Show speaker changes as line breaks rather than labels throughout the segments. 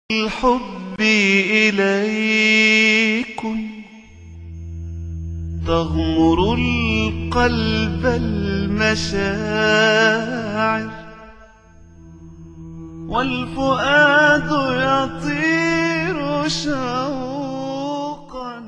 الحب إليكم تغمر القلب المشاعر والفؤاد يطير شوقا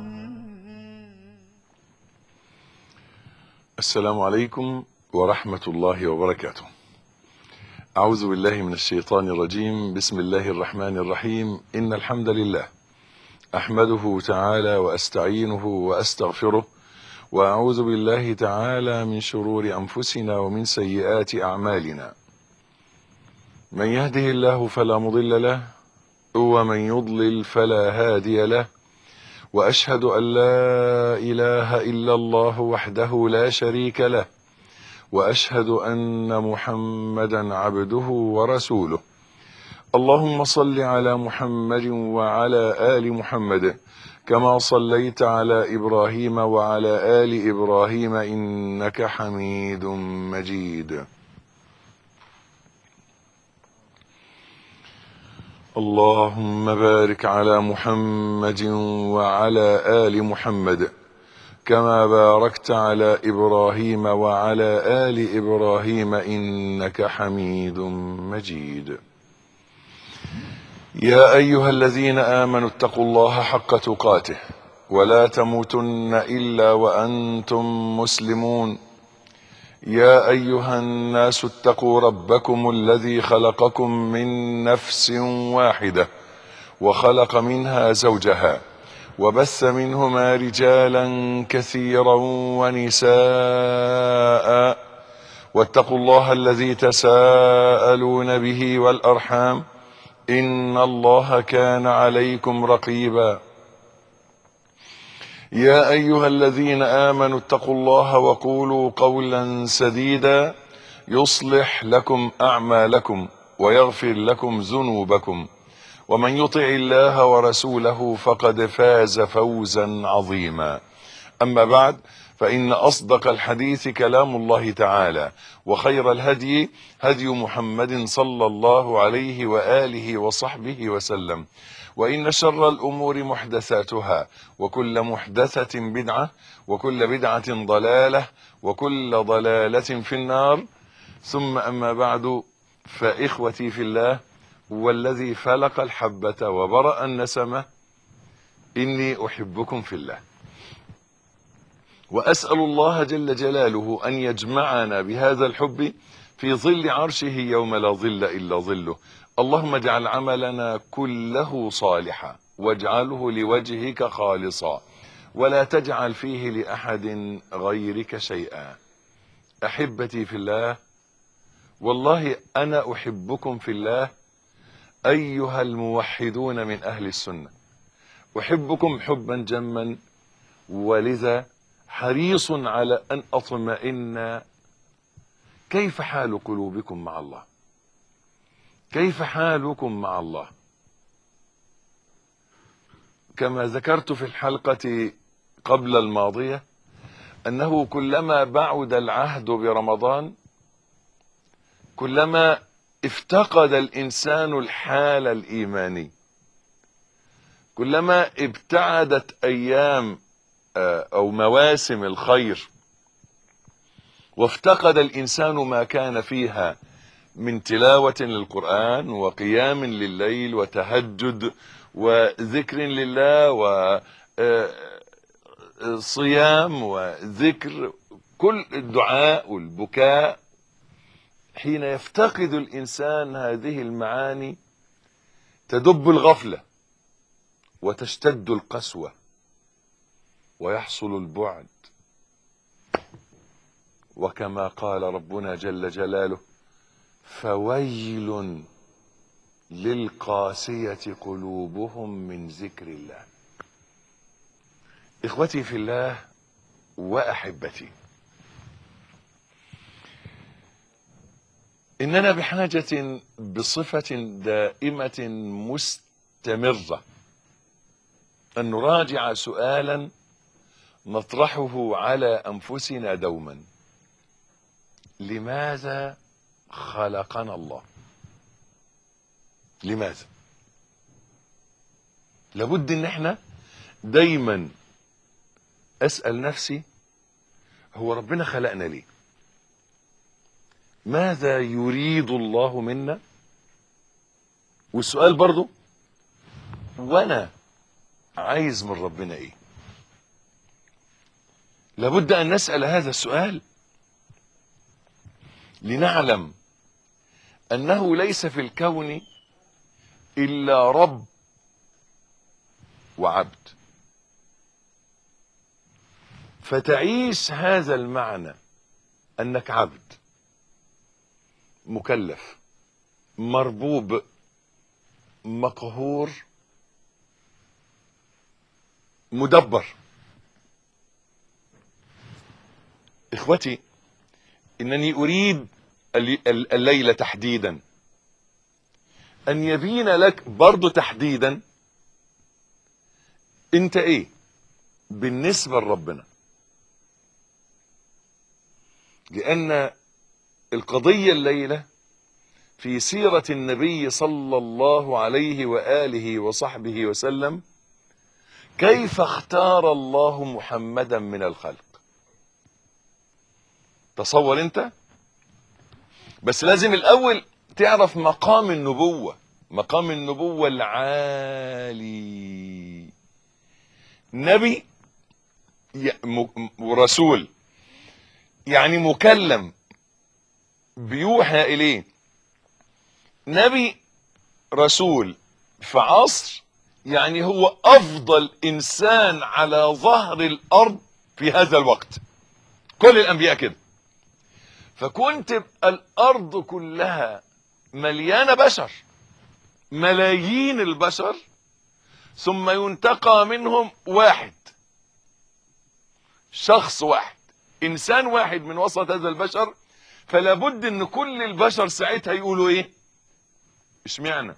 السلام عليكم ورحمة الله وبركاته أعوذ بالله من الشيطان الرجيم بسم الله الرحمن الرحيم إن الحمد لله أحمده تعالى وأستعينه وأستغفره وأعوذ بالله تعالى من شرور أنفسنا ومن سيئات أعمالنا من يهده الله فلا مضل له ومن يضلل فلا هادي له وأشهد أن لا إله إلا الله وحده لا شريك له واشهد ان محمدا عبده ورسوله اللهم صل على محمد وعلى ال محمد كما صليت على ابراهيم وعلى ال ابراهيم انك حميد مجيد اللهم بارك على محمد وعلى ال محمد كما باركت على ابراهيم وعلى ال ابراهيم انك حميد مجيد يا ايها الذين امنوا اتقوا الله حق تقاته ولا تموتن الا وانتم مسلمون يا ايها الناس اتقوا ربكم الذي خلقكم من نفس واحده وخلق منها زوجها وبث منهما رجالا كثيرا ونساء واتقوا الله الذي تساءلون به والارحام ان الله كان عليكم رقيبا يا ايها الذين امنوا اتقوا الله وقولوا قولا سديدا يصلح لكم اعمالكم ويغفر لكم ذنوبكم ومن يطع الله ورسوله فقد فاز فوزا عظيما اما بعد فان اصدق الحديث كلام الله تعالى وخير الهدي هدي محمد صلى الله عليه واله وصحبه وسلم وان شر الامور محدثاتها وكل محدثه بدعه وكل بدعه ضلاله وكل ضلاله في النار ثم اما بعد فاخوتي في الله والذي فلق الحبة وبرأ النسمة إني أحبكم في الله وأسأل الله جل جلاله أن يجمعنا بهذا الحب في ظل عرشه يوم لا ظل إلا ظله اللهم اجعل عملنا كله صالحا واجعله لوجهك خالصا ولا تجعل فيه لأحد غيرك شيئا أحبتي في الله والله أنا أحبكم في الله أيها الموحدون من أهل السنة أحبكم حبا جما ولذا حريص على أن أطمئن كيف حال قلوبكم مع الله كيف حالكم مع الله كما ذكرت في الحلقة قبل الماضية أنه كلما بعد العهد برمضان كلما افتقد الانسان الحال الايماني كلما ابتعدت ايام او مواسم الخير وافتقد الانسان ما كان فيها من تلاوه للقران وقيام لليل وتهجد وذكر لله وصيام وذكر كل الدعاء والبكاء حين يفتقد الانسان هذه المعاني تدب الغفله وتشتد القسوه ويحصل البعد وكما قال ربنا جل جلاله فويل للقاسيه قلوبهم من ذكر الله اخوتي في الله واحبتي اننا بحاجه بصفه دائمه مستمره ان نراجع سؤالا نطرحه على انفسنا دوما لماذا خلقنا الله لماذا لابد ان احنا دايما اسال نفسي هو ربنا خلقنا ليه ماذا يريد الله منا والسؤال برضو وانا عايز من ربنا ايه لابد ان نسال هذا السؤال لنعلم انه ليس في الكون الا رب وعبد فتعيش هذا المعنى انك عبد مكلف مربوب مقهور مدبر اخوتي انني اريد الل- الل- الليله تحديدا ان يبين لك برضو تحديدا انت ايه بالنسبه لربنا لان القضيه الليله في سيره النبي صلى الله عليه واله وصحبه وسلم كيف اختار الله محمدا من الخلق تصور انت بس لازم الاول تعرف مقام النبوة مقام النبوة العالي نبي ي- م- ورسول يعني مكلم بيوحى اليه نبي رسول في عصر يعني هو افضل انسان على ظهر الارض في هذا الوقت كل الانبياء كده فكنت تبقى الارض كلها مليانه بشر ملايين البشر ثم ينتقى منهم واحد شخص واحد انسان واحد من وسط هذا البشر فلا بد ان كل البشر ساعتها يقولوا ايه اشمعنى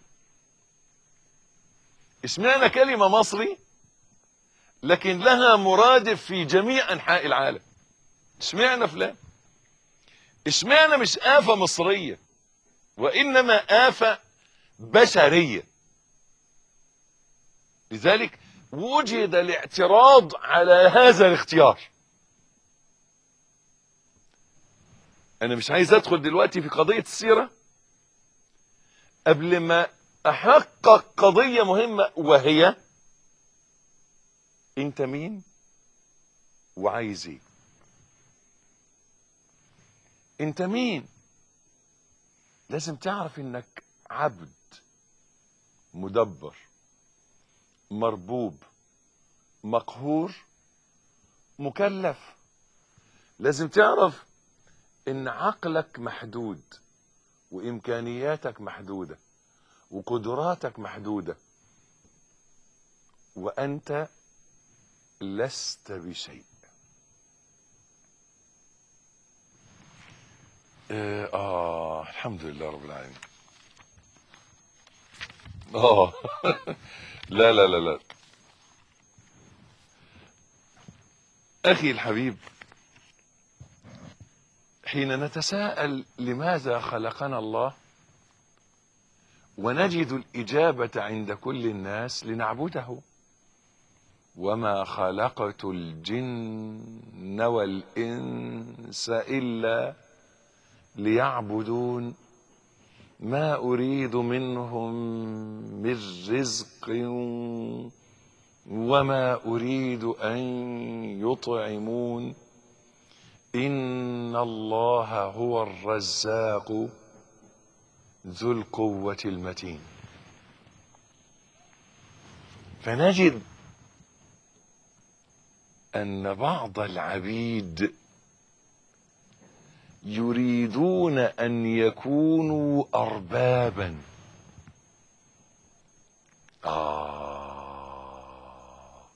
اشمعنى كلمه مصري لكن لها مرادف في جميع انحاء العالم اشمعنى فلان اشمعنى مش آفة مصرية وإنما آفة بشرية لذلك وجد الاعتراض على هذا الاختيار أنا مش عايز أدخل دلوقتي في قضية السيرة قبل ما أحقق قضية مهمة وهي أنت مين وعايز إيه انت مين لازم تعرف انك عبد مدبر مربوب مقهور مكلف لازم تعرف ان عقلك محدود وامكانياتك محدوده وقدراتك محدوده وانت لست بشيء آه, آه الحمد لله رب العالمين آه لا لا لا لا أخي الحبيب حين نتساءل لماذا خلقنا الله ونجد الإجابة عند كل الناس لنعبده وما خلقت الجن والإنس إلا ليعبدون ما اريد منهم من رزق وما اريد ان يطعمون ان الله هو الرزاق ذو القوه المتين فنجد ان بعض العبيد يريدون ان يكونوا اربابا آه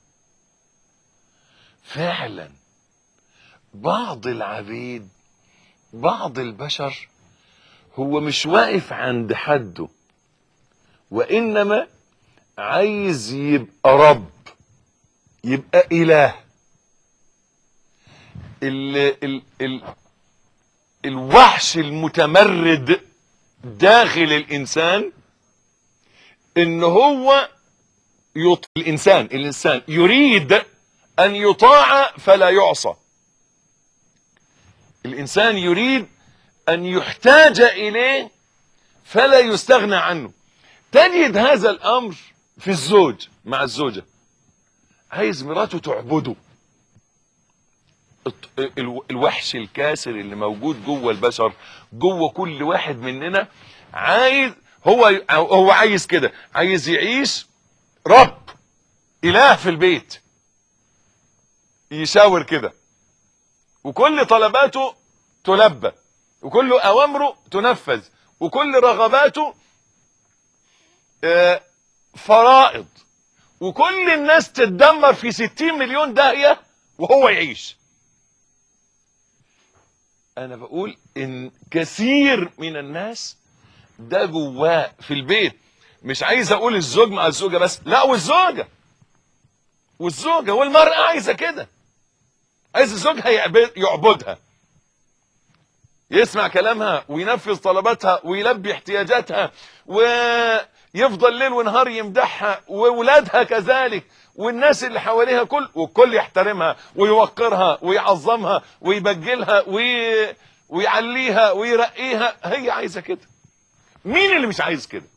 فعلا بعض العبيد بعض البشر هو مش واقف عند حده وانما عايز يبقى رب يبقى اله ال ال ال الوحش المتمرد داخل الانسان ان هو يط... الإنسان الإنسان يريد أن يطاع فلا يعصى الإنسان يريد أن يحتاج إليه فلا يستغنى عنه تجد هذا الأمر في الزوج مع الزوجة عايز مراته تعبده الط- ال- الوحش الكاسر اللي موجود جوه البشر جوه كل واحد مننا عايز هو هو عايز كده عايز يعيش رب اله في البيت يشاور كده وكل طلباته تلبى وكل اوامره تنفذ وكل رغباته آه، فرائض وكل الناس تتدمر في ستين مليون داهية وهو يعيش انا بقول ان كثير من الناس ده جواه في البيت مش عايز اقول الزوج مع الزوجة بس لا والزوجة والزوجة والمرأة عايزة كده عايز زوجها يعبد- يعبدها يسمع كلامها وينفذ طلباتها ويلبي احتياجاتها ويفضل ليل ونهار يمدحها وولادها كذلك والناس اللي حواليها كل والكل يحترمها ويوقرها ويعظمها ويبجلها وي... ويعليها ويرقيها هي عايزه كده مين اللي مش عايز كده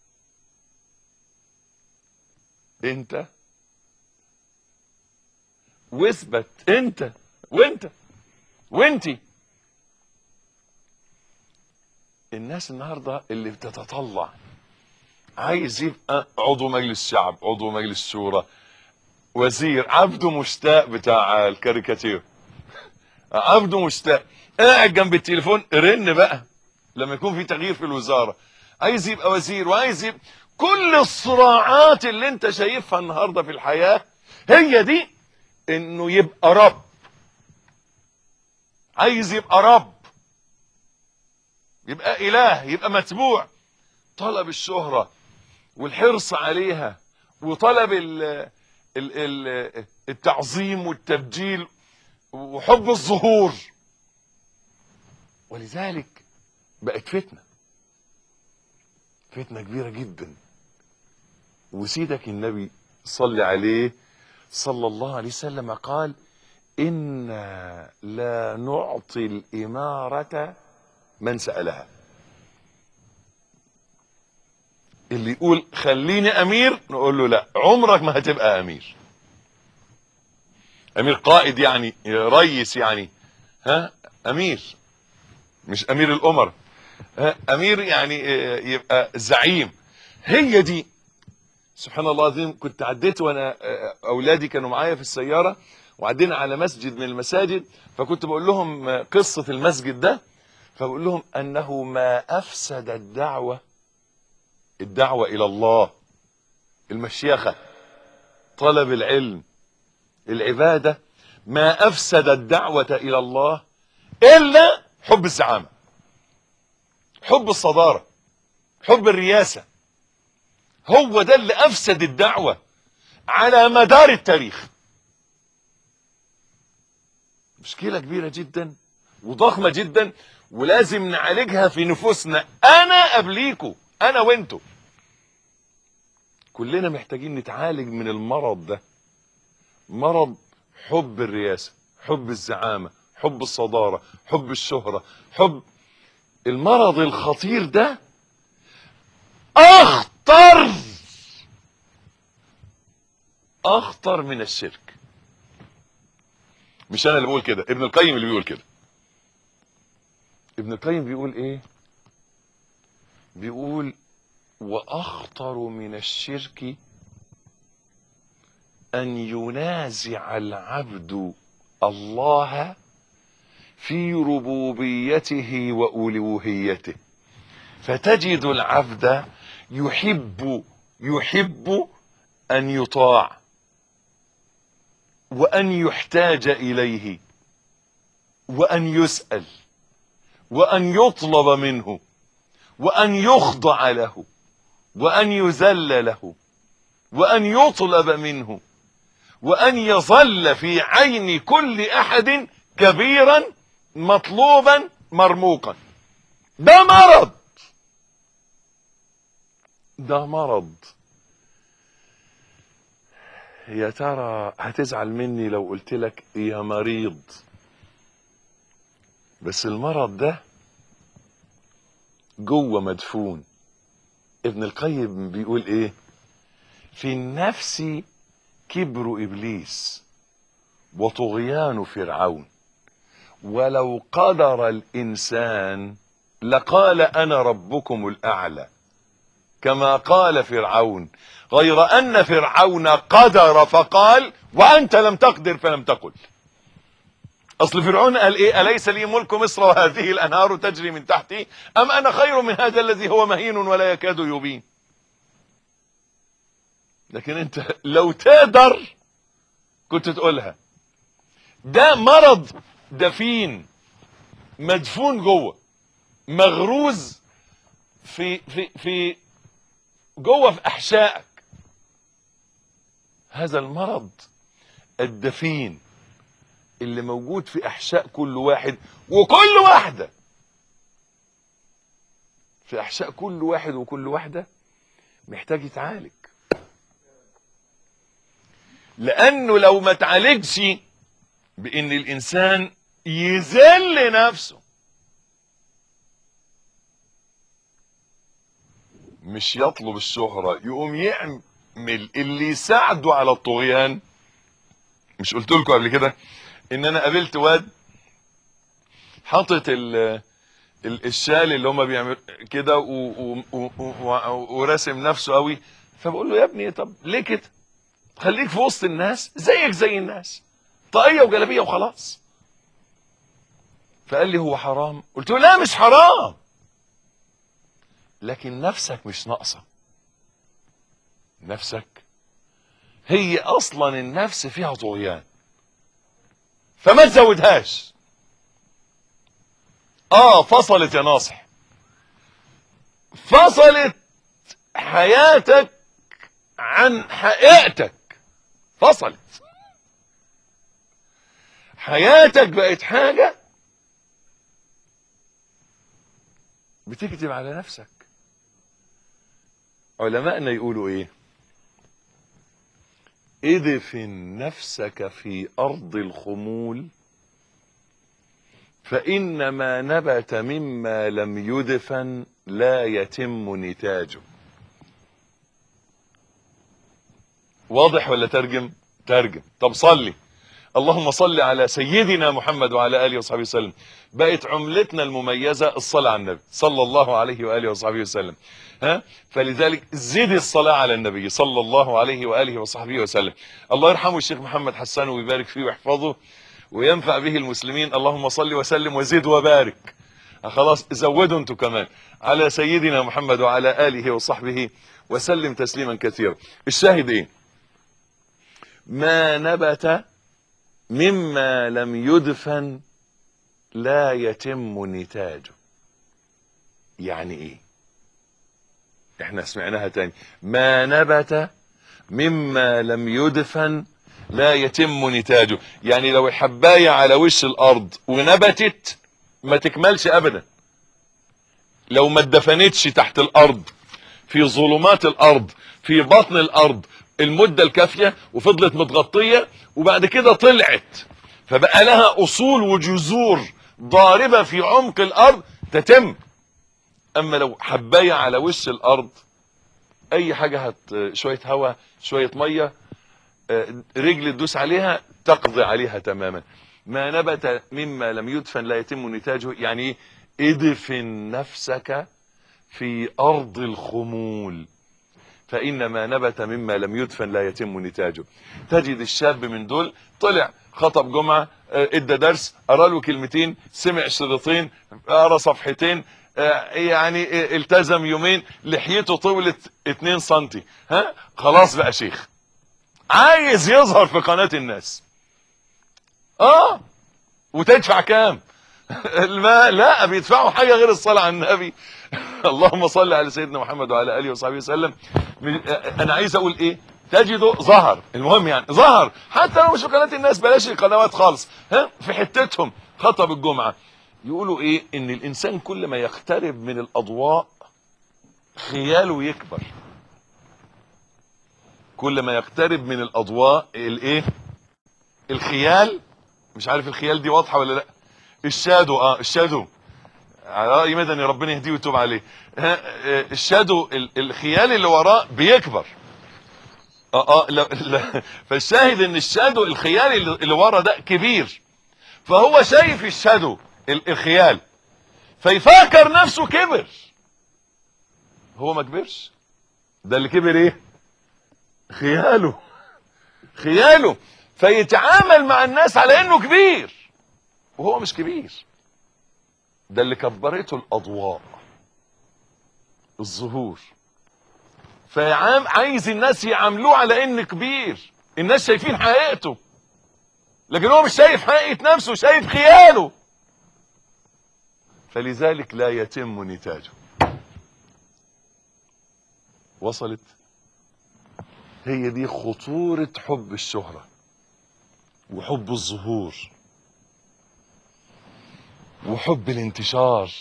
انت واثبت انت وانت وانتي الناس النهارده اللي بتتطلع عايز يبقى عضو مجلس شعب عضو مجلس شورى وزير عبده مشتاق بتاع الكاريكاتير عبده مشتاق قاعد جنب التليفون رن بقى لما يكون في تغيير في الوزاره عايز يبقى وزير وعايز يبقى كل الصراعات اللي انت شايفها النهارده في الحياه هي دي انه يبقى رب عايز يبقى رب يبقى اله يبقى متبوع طلب الشهرة والحرص عليها وطلب ال ال ال التعظيم والتبجيل وحب الظهور ولذلك بقت فتنة فتنة كبيرة جدا وسيدك النبي صلى عليه صلى الله عليه وسلم قال إنا لا نعطي الإمارة من سألها اللي يقول خليني امير نقول له لا عمرك ما هتبقى امير امير قائد يعني ريس يعني ها امير مش امير الامر ها امير يعني آه، يبقى زعيم هي دي سبحان الله العظيم كنت عديت وانا آه، اولادي كانوا معايا في السياره وعدينا على مسجد من المساجد فكنت بقول لهم آه، قصه المسجد ده فبقول لهم انه ما افسد الدعوه الدعوه الى الله المشيخه طلب العلم العباده ما افسد الدعوه الى الله الا حب الزعامه حب الصداره حب الرياسه هو ده اللي افسد الدعوه على مدار التاريخ مشكله كبيره جدا وضخمه جدا ولازم نعالجها في نفوسنا انا قبليكوا انا وانتوا كلنا محتاجين نتعالج من المرض ده مرض حب الرياسه حب الزعامه حب الصداره حب الشهره حب المرض الخطير ده اخطر اخطر من الشرك مش انا اللي بقول كده ابن القيم اللي بيقول كده ابن القيم بيقول ايه بيقول واخطر من الشرك ان ينازع العبد الله في ربوبيته والوهيته فتجد العبد يحب يحب ان يطاع وان يحتاج اليه وان يسال وان يطلب منه وان يخضع له وان يذل له وان يطلب منه وان يظل في عين كل احد كبيرا مطلوبا مرموقا ده مرض ده مرض يا ترى هتزعل مني لو قلت لك يا مريض بس المرض ده جوه مدفون ابن القيم بيقول ايه في النفس كبر ابليس وطغيان فرعون ولو قدر الانسان لقال انا ربكم الاعلى كما قال فرعون غير ان فرعون قدر فقال وانت لم تقدر فلم تقل اصل فرعون قال ايه اليس لي ملك مصر وهذه الانهار تجري من تحتي ام انا خير من هذا الذي هو مهين ولا يكاد يبين لكن انت لو تقدر كنت تقولها ده مرض دفين مدفون جوه مغروز في في في جوه في احشائك هذا المرض الدفين اللي موجود في احشاء كل واحد وكل واحده في احشاء كل واحد وكل واحده محتاج يتعالج لانه لو ما اتعالجش بان الانسان يذل نفسه مش يطلب الشهرة يقوم يعمل اللي يساعده على الطغيان مش قلت لكم قبل كده ان انا قابلت واد حاطط ال ال- الشال اللي هما بيعمل كده و- و- و- و- وراسم نفسه قوي فبقول له يا ابني طب ليه كده خليك في وسط الناس زيك زي الناس طاقية وجلابية وخلاص فقال لي هو حرام قلت له لا مش حرام لكن نفسك مش ناقصة نفسك هي اصلا النفس فيها طغيان فما تزودهاش اه فصلت يا ناصح فصلت حياتك عن حقيقتك فصلت حياتك بقت حاجة بتكذب على نفسك علماءنا يقولوا ايه ادفن نفسك في ارض الخمول فان ما نبت مما لم يدفن لا يتم نتاجه واضح ولا ترجم ترجم طب صلي اللهم صل على سيدنا محمد وعلى اله وصحبه وسلم بقت عملتنا المميزه الصلاه على النبي صلى الله عليه واله وصحبه وسلم ها فلذلك زد الصلاه على النبي صلى الله عليه واله وصحبه وسلم الله يرحمه الشيخ محمد حسان ويبارك فيه ويحفظه وينفع به المسلمين اللهم صل وسلم وزد وبارك خلاص زودوا انتوا كمان على سيدنا محمد وعلى اله وصحبه وسلم تسليما كثيرا الشاهد ايه ما نبت مما لم يدفن لا يتم نتاجه يعني ايه احنا سمعناها تاني ما نبت مما لم يدفن لا يتم نتاجه يعني لو الحباية على وش الارض ونبتت ما تكملش ابدا لو ما اتدفنتش تحت الارض في ظلمات الارض في بطن الارض المدة الكافية وفضلت متغطية وبعد كده طلعت فبقى لها اصول وجذور ضاربة في عمق الارض تتم اما لو حباية على وش الارض اي حاجة هت شوية هواء شوية مية آه، رجل تدوس عليها تقضي عليها تماما ما نبت مما لم يدفن لا يتم نتاجه يعني ايه ادفن نفسك في ارض الخمول فإن ما نبت مما لم يدفن لا يتم نتاجه تجد الشاب من دول طلع خطب جمعة آه، ادى درس قرا له كلمتين سمع شريطين قرا صفحتين آه، يعني آه، التزم يومين لحيته طولت 2 سنتي ها خلاص بقى شيخ عايز يظهر في قناة الناس اه وتدفع كام الماء لا بيدفعوا حاجة غير الصلاة على النبي اللهم صل على سيدنا محمد وعلى آله وصحبه وسلم من- انا عايز اقول ايه تجده ظهر المهم يعني ظهر حتى لو مش في قناة الناس بلاش القنوات خالص ها في حتتهم خطب الجمعة يقولوا ايه ان الانسان كل ما يقترب من الاضواء خياله يكبر كل ما يقترب من الاضواء الايه الخيال مش عارف الخيال دي واضحه ولا لا الشادو اه الشادو على راي مدني ربنا يهديه ويتوب عليه ها، آه، الشادو ال- الخيال اللي وراه بيكبر اه اه لا لا فالشاهد ان الشادو الخيال اللي اللي ورا ده كبير فهو شايف الشادو ال- الخيال فيفكر نفسه كبر هو ما كبرش ده اللي كبر ايه خياله خياله فيتعامل مع الناس على انه كبير وهو مش كبير ده اللي كبرته الاضواء الظهور فعام عايز الناس يعاملوه على ان كبير الناس شايفين حقيقته لكن هو مش شايف حقيقة نفسه شايف خياله فلذلك لا يتم نتاجه وصلت هي دي خطورة حب الشهرة وحب الظهور وحب الانتشار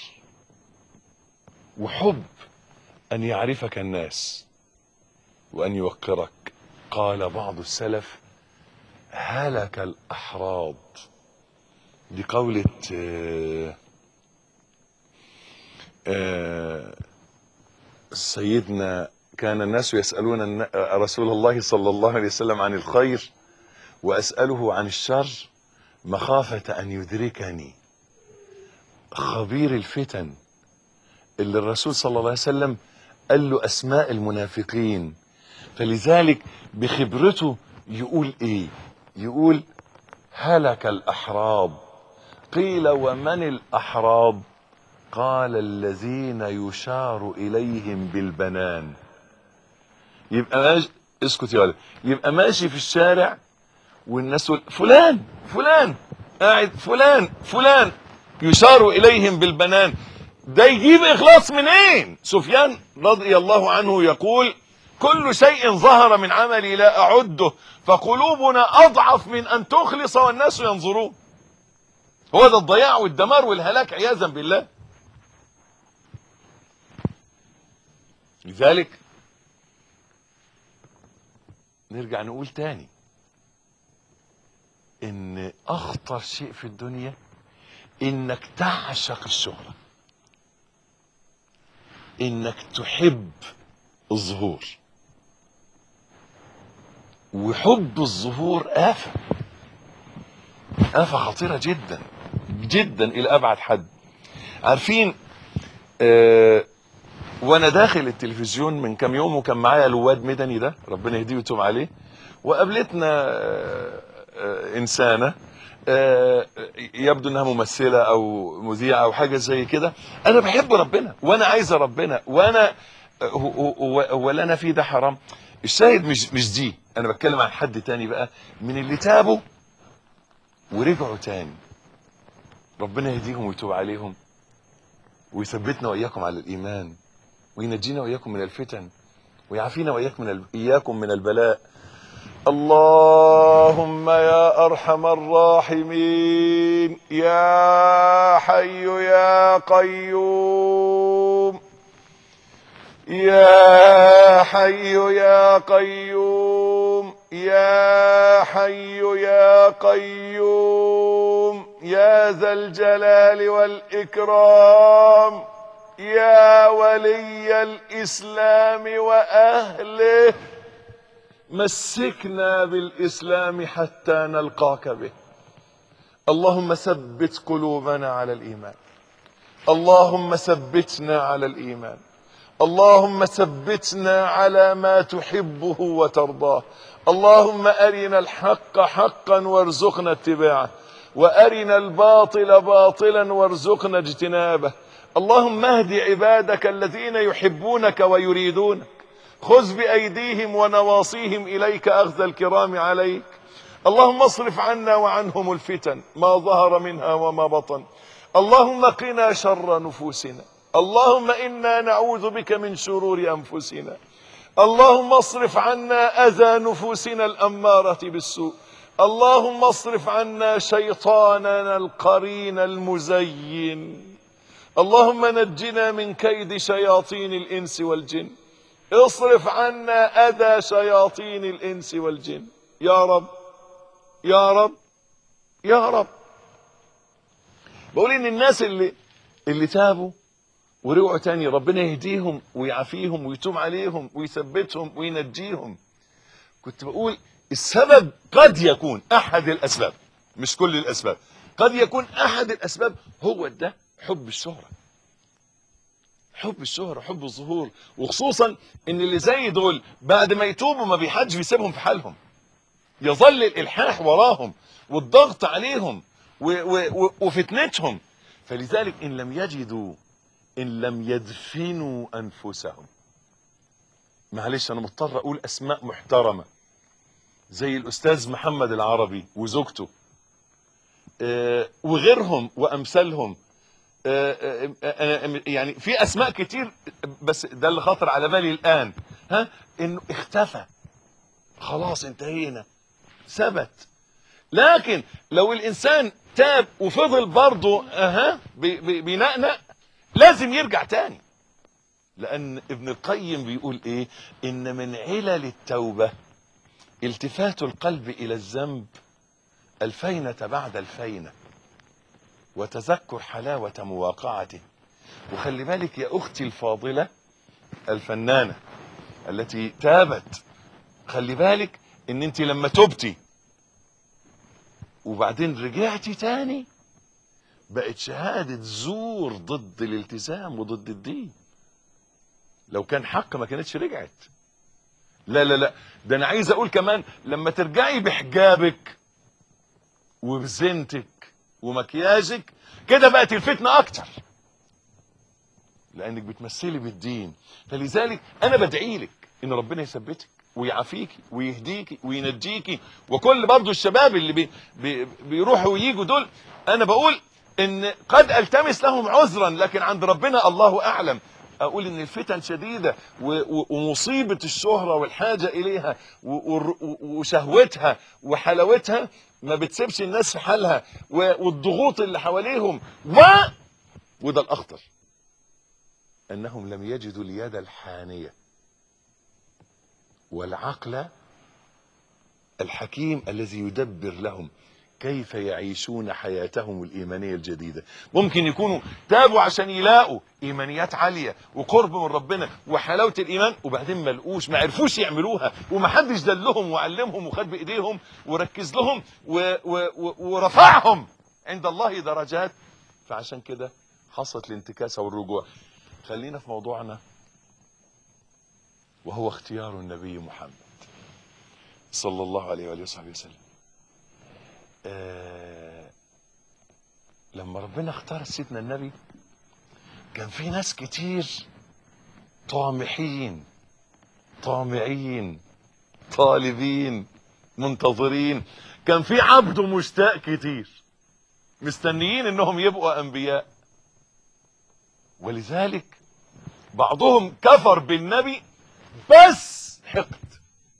وحب أن يعرفك الناس وأن يوقرك قال بعض السلف هلك الأحراض دي قولة آه، آه، سيدنا كان الناس يسألون الن- رسول الله صلى الله عليه وسلم عن الخير وأسأله عن الشر مخافة أن يدركني خبير الفتن اللي الرسول صلى الله عليه وسلم قال له أسماء المنافقين فلذلك بخبرته يقول إيه يقول هلك الأحراب قيل ومن الأحراب قال الذين يشار إليهم بالبنان يبقى ماشي اسكت يا ولد يبقى ماشي في الشارع والناس تقول فلان فلان قاعد فلان فلان يشار اليهم بالبنان ده يجيب اخلاص منين سفيان رضي الله عنه يقول كل شيء ظهر من عملي لا اعده فقلوبنا اضعف من ان تخلص والناس ينظرون هو ده الضياع والدمار والهلاك عياذا بالله لذلك نرجع نقول تاني ان اخطر شيء في الدنيا انك تعشق الشهرة انك تحب الظهور وحب الظهور آفة آفة خطيرة جدا جدا إلى أبعد حد عارفين آه وانا داخل التلفزيون من كام يوم وكان معايا الواد مدني ده ربنا يهديه ويتوب عليه وقابلتنا آه، آه، انسانه آه، يبدو انها ممثله او مذيعه او حاجه زي كده انا بحب ربنا وانا عايز ربنا وانا هو- هو- ولا انا في ده حرام الشاهد مش مش دي انا بتكلم عن حد تاني بقى من اللي تابوا ورجعوا تاني ربنا يهديهم ويتوب عليهم ويثبتنا واياكم على الايمان وينجينا واياكم من الفتن ويعافينا واياكم من ال... اياكم من البلاء اللهم يا ارحم الراحمين يا حي يا قيوم يا حي يا قيوم يا حي يا قيوم يا ذا الجلال والإكرام يا ولي الإسلام وأهله مسكنا بالإسلام حتى نلقاك به اللهم ثبت قلوبنا على الإيمان اللهم ثبتنا على الإيمان اللهم ثبتنا على ما تحبه وترضاه اللهم أرنا الحق حقا وارزقنا اتباعه وأرنا الباطل باطلا وارزقنا اجتنابه اللهم اهد عبادك الذين يحبونك ويريدونك خذ بأيديهم ونواصيهم إليك أخذ الكرام عليك اللهم اصرف عنا وعنهم الفتن ما ظهر منها وما بطن اللهم قنا شر نفوسنا اللهم إنا نعوذ بك من شرور أنفسنا اللهم اصرف عنا أذى نفوسنا الأمارة بالسوء اللهم اصرف عنا شيطاننا القرين المزين اللهم نجنا من كيد شياطين الإنس والجن اصرف عنا اذى شياطين الانس والجن يا رب يا رب يا رب بقول ان الناس اللي اللي تابوا ورجعوا تاني ربنا يهديهم ويعافيهم ويتوب عليهم ويثبتهم وينجيهم كنت بقول السبب قد يكون احد الاسباب مش كل الاسباب قد يكون احد الاسباب هو ده حب الشهره حب الشهرة حب الظهور وخصوصا ان اللي زي دول بعد ما يتوبوا ما بيحدش بيسيبهم في حالهم يظل الالحاح وراهم والضغط عليهم و و و وفتنتهم فلذلك ان لم يجدوا ان لم يدفنوا انفسهم معلش انا مضطر اقول اسماء محترمه زي الاستاذ محمد العربي وزوجته آه، وغيرهم وامثالهم آه، آه، آه، يعني في اسماء كتير بس ده اللي خاطر على بالي الان ها انه اختفى خلاص انتهينا ثبت لكن لو الانسان تاب وفضل برضه اها بي- بي- بينقنق لازم يرجع تاني لان ابن القيم بيقول ايه ان من علل التوبه التفات القلب الى الذنب الفينه بعد الفينه وتذكر حلاوه مواقعته وخلي بالك يا اختي الفاضله الفنانه التي تابت خلي بالك ان انت لما تبتي وبعدين رجعتي تاني بقت شهادة زور ضد الالتزام وضد الدين لو كان حق ما كانتش رجعت لا لا لا ده انا عايز اقول كمان لما ترجعي بحجابك وبزينتك ومكياجك كده بقت الفتنة اكتر لانك بتمثلي بالدين فلذلك انا بدعي لك ان ربنا يثبتك ويعافيكي ويهديكي وينجيكي وكل برضو الشباب اللي بي بي بيروحوا وييجوا دول انا بقول ان قد التمس لهم عذرا لكن عند ربنا الله اعلم اقول ان الفتن شديده و- و- ومصيبه الشهره والحاجه اليها و- و- وشهوتها وحلاوتها ما بتسيبش الناس في حالها و- والضغوط اللي حواليهم و وده الاخطر انهم لم يجدوا اليد الحانيه والعقل الحكيم الذي يدبر لهم كيف يعيشون حياتهم الإيمانية الجديدة ممكن يكونوا تابوا عشان يلاقوا إيمانيات عالية وقرب من ربنا وحلاوة الإيمان وبعدين ما لقوش ما عرفوش يعملوها ومحدش دلهم وعلمهم وخد بإيديهم وركز لهم و و و ورفعهم عند الله درجات فعشان كده حصلت الانتكاسة والرجوع خلينا في موضوعنا وهو اختيار النبي محمد صلى الله عليه وآله وصحبه وسلم آه لما ربنا اختار سيدنا النبي كان في ناس كتير طامحين طامعين طالبين منتظرين كان في عبد مشتاق كتير مستنيين انهم يبقوا انبياء ولذلك بعضهم كفر بالنبي بس حقد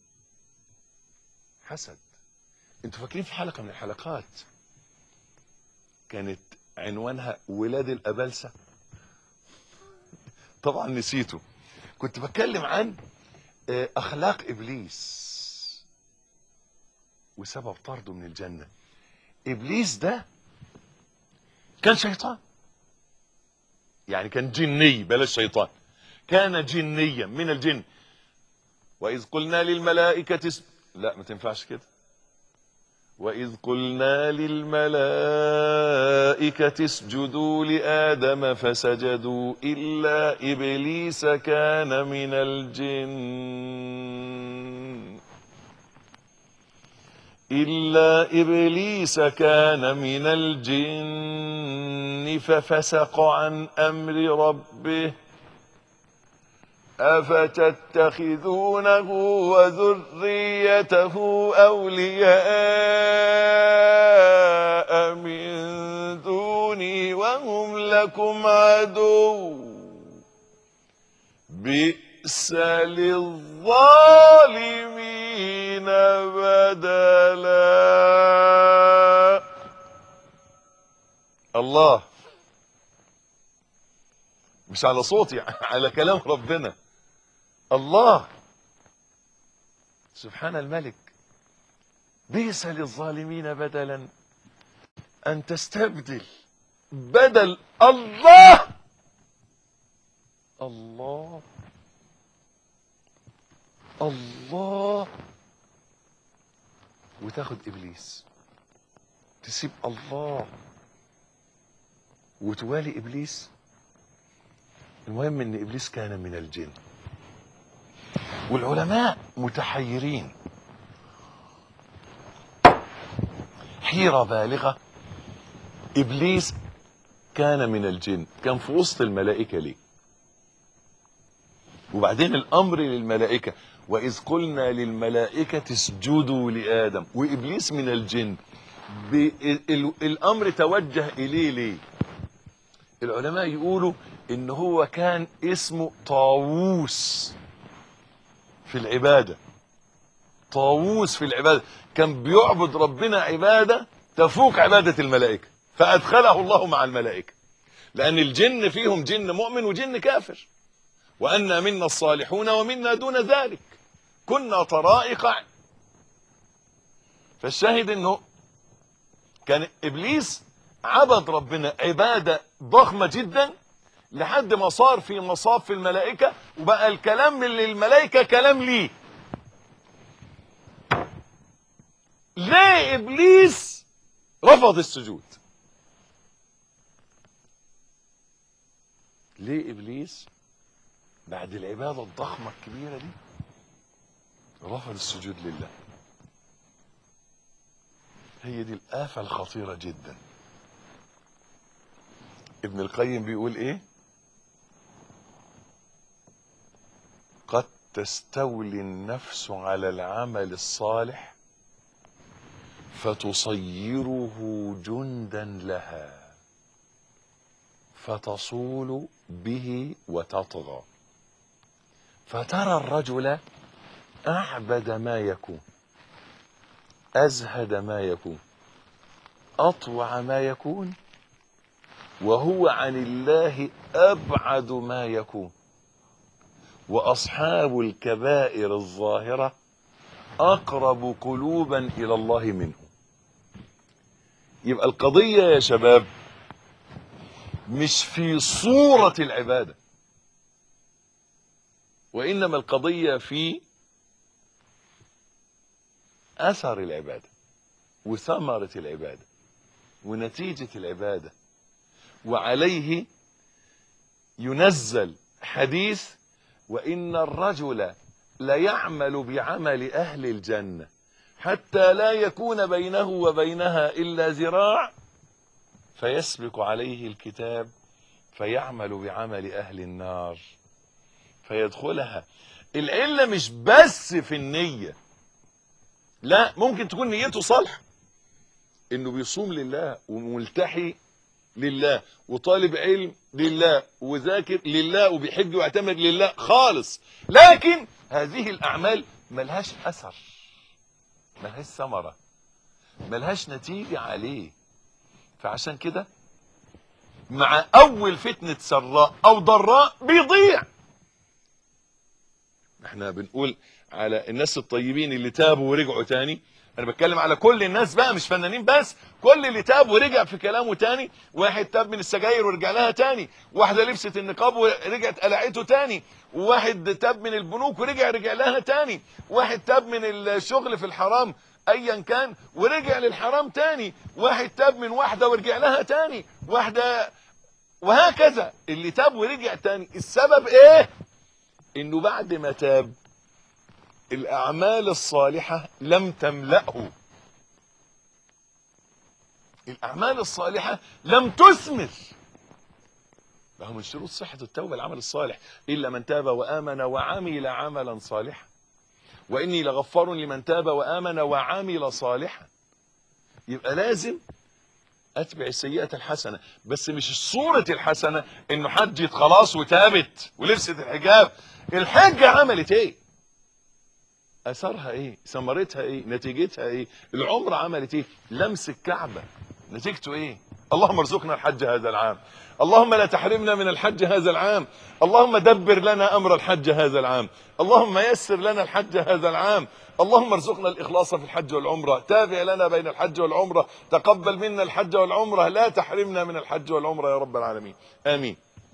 حسد انتوا فاكرين في حلقه من الحلقات كانت عنوانها ولاد الابلسه طبعا نسيته كنت بتكلم عن آه، اخلاق ابليس وسبب طرده من الجنه ابليس ده كان شيطان يعني كان جني بلاش شيطان كان جنيا من الجن واذ قلنا للملائكه اس... لا ما تنفعش كده وإذ قلنا للملائكة اسجدوا لآدم فسجدوا إلا إبليس كان من الجن إلا إبليس كان من الجن ففسق عن أمر ربه أفتتخذونه وذريته أولياء من دوني وهم لكم عدو بئس للظالمين بدلا الله مش على صوتي على كلام ربنا الله سبحان الملك بئس للظالمين بدلا ان تستبدل بدل الله الله الله وتاخد ابليس تسيب الله وتوالي ابليس المهم ان ابليس كان من الجن والعلماء متحيرين حيرة بالغة ابليس كان من الجن كان في وسط الملائكة ليه وبعدين الامر للملائكة واذ قلنا للملائكة اسجدوا لادم وابليس من الجن ب- ال- الامر توجه اليه ليه العلماء يقولوا ان هو كان اسمه طاووس في العبادة طاووس في العبادة كان بيعبد ربنا عبادة تفوق عبادة الملائكة فأدخله الله مع الملائكة لأن الجن فيهم جن مؤمن وجن كافر وأنا منا الصالحون ومنا دون ذلك كنا طرائق فالشاهد انه كان ابليس عبد ربنا عبادة ضخمة جدا لحد ما صار في مصاف في الملائكة وبقى الكلام للملائكة كلام ليه ليه ابليس رفض السجود ليه ابليس بعد العبادة الضخمة الكبيرة دي رفض السجود لله هي دي الآفة الخطيرة جدا ابن القيم بيقول ايه قد تستولي النفس على العمل الصالح فتصيره جندا لها فتصول به وتطغى فترى الرجل اعبد ما يكون ازهد ما يكون اطوع ما يكون وهو عن الله ابعد ما يكون واصحاب الكبائر الظاهره اقرب قلوبا الى الله منه يبقى القضيه يا شباب مش في صوره العباده وانما القضيه في اثر العباده وثمره العباده ونتيجه العباده وعليه ينزل حديث وان الرجل ليعمل بعمل اهل الجنه حتى لا يكون بينه وبينها الا ذراع فيسبق عليه الكتاب فيعمل بعمل اهل النار فيدخلها العله مش بس في النيه لا ممكن تكون نيته صالحه انه بيصوم لله وملتحي لله وطالب علم لله وذاكر لله وبيحج ويعتمر لله خالص لكن هذه الاعمال ملهاش اثر ملهاش ثمره ملهاش نتيجه عليه فعشان كده مع اول فتنه سراء او ضراء بيضيع احنا بنقول على الناس الطيبين اللي تابوا ورجعوا تاني انا بتكلم على كل الناس بقى مش فنانين بس كل اللي تاب ورجع في كلامه تاني واحد تاب من السجاير ورجع لها تاني واحده لبست النقاب ورجعت قلعته تاني وواحد تاب من البنوك ورجع رجع لها تاني واحد تاب من الشغل في الحرام ايا كان ورجع للحرام تاني واحد تاب من واحده ورجع لها تاني واحده وهكذا اللي تاب ورجع تاني السبب ايه انه بعد ما تاب الاعمال الصالحه لم تملأه الاعمال الصالحه لم تثمر ما هو من شروط صحه التوبه العمل الصالح الا من تاب وامن وعمل عملا صالحا واني لغفار لمن تاب وامن وعمل صالحا يبقى لازم اتبع السيئه الحسنه بس مش الصوره الحسنه انه حجت خلاص وتابت ولبست الحجاب الحجه عملت ايه اثرها ايه ثمرتها ايه نتيجتها ايه العمره عملت ايه لمس الكعبه نتيجته ايه اللهم ارزقنا الحج هذا العام اللهم لا تحرمنا من الحج هذا العام اللهم دبر لنا امر الحج هذا العام اللهم يسر لنا الحج هذا العام اللهم ارزقنا الاخلاص في الحج والعمره تابع لنا بين الحج والعمره تقبل منا الحج والعمره لا تحرمنا من الحج والعمره يا رب العالمين امين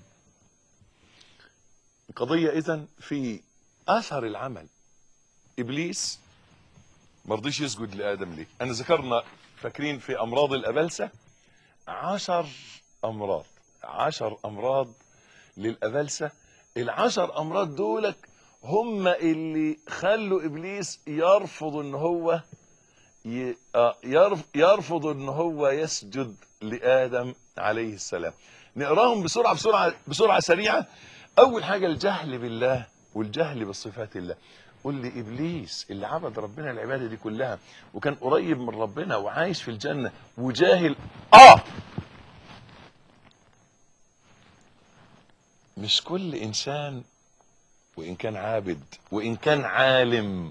القضيه اذا في اثر العمل ابليس ما رضيش يسجد لادم ليه انا ذكرنا فاكرين في امراض الابلسه عشر امراض عشر امراض للابلسه العشر امراض دولك هم اللي خلوا ابليس يرفض ان هو ي- آه، يرف- يرفض ان هو يسجد لادم عليه السلام نقراهم بسرعه بسرعه بسرعه سريعه اول حاجه الجهل بالله والجهل بصفات الله قل لي ابليس اللي عبد ربنا العباده دي كلها وكان قريب من ربنا وعايش في الجنه وجاهل اه مش كل انسان وان كان عابد وان كان عالم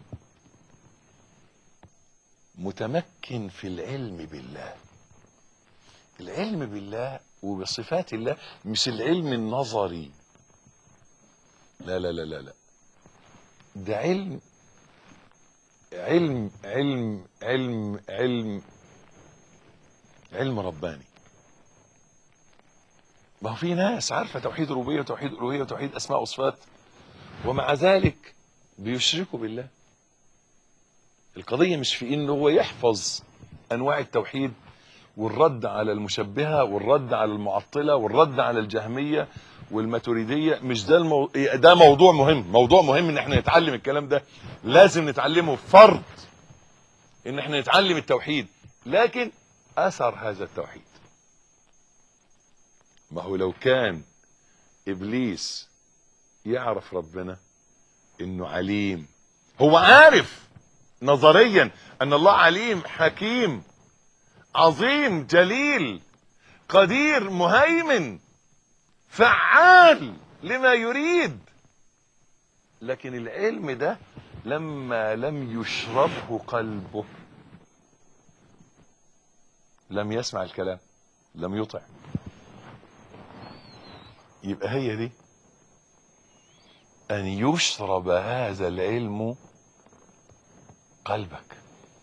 متمكن في العلم بالله العلم بالله وبصفات الله مش العلم النظري لا لا لا لا لا ده علم علم علم علم علم علم رباني ما هو في ناس عارفه توحيد ربوبيه وتوحيد الوهيه وتوحيد اسماء وصفات ومع ذلك بيشركوا بالله القضيه مش في انه هو يحفظ انواع التوحيد والرد على المشبهه والرد على المعطله والرد على الجهميه والماتريديه مش ده المو... ده موضوع مهم موضوع مهم ان احنا نتعلم الكلام ده لازم نتعلمه فرض ان احنا نتعلم التوحيد لكن اثر هذا التوحيد ما هو لو كان ابليس يعرف ربنا انه عليم هو عارف نظريا ان الله عليم حكيم عظيم جليل قدير مهيمن فعال لما يريد لكن العلم ده لما لم يشربه قلبه لم يسمع الكلام لم يطع يبقى هي دي ان يشرب هذا العلم قلبك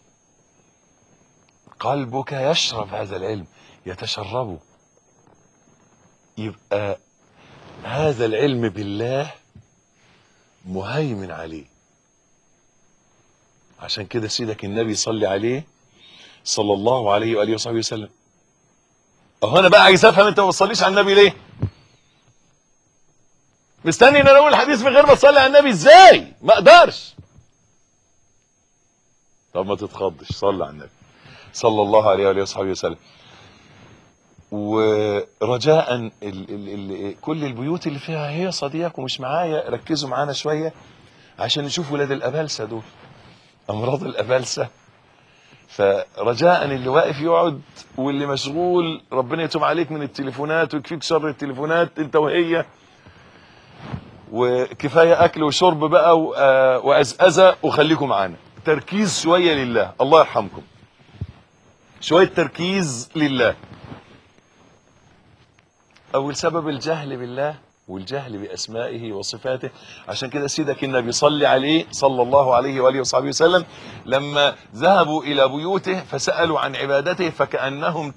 قلبك يشرب هذا العلم يتشربه يبقى هذا العلم بالله مهيمن عليه عشان كده سيدك النبي صلي عليه صلى الله عليه واله وصحبه وسلم اهو انا بقى عايز افهم انت ما بتصليش على النبي ليه مستني ان انا اقول الحديث من غير ما تصلي على النبي ازاي ما اقدرش طب ما تتخضش صلي على النبي صلى الله عليه واله وصحبه وسلم ورجاء ال ال ال كل البيوت اللي فيها هيصه ديك ومش معايا ركزوا معانا شويه عشان نشوف ولاد الابلسه دول امراض الابلسه فرجاء اللي واقف يقعد واللي مشغول ربنا يتوب عليك من التليفونات ويكفيك شر التليفونات انت وهي وكفايه اكل وشرب بقى و- آه، وازازه وخليكم معانا تركيز شويه لله الله يرحمكم شويه تركيز لله اول سبب الجهل بالله والجهل باسمائه وصفاته عشان كده سيدك النبي صلى عليه صلى الله عليه واله وصحبه وسلم لما ذهبوا الى بيوته فسالوا عن عبادته فكانهم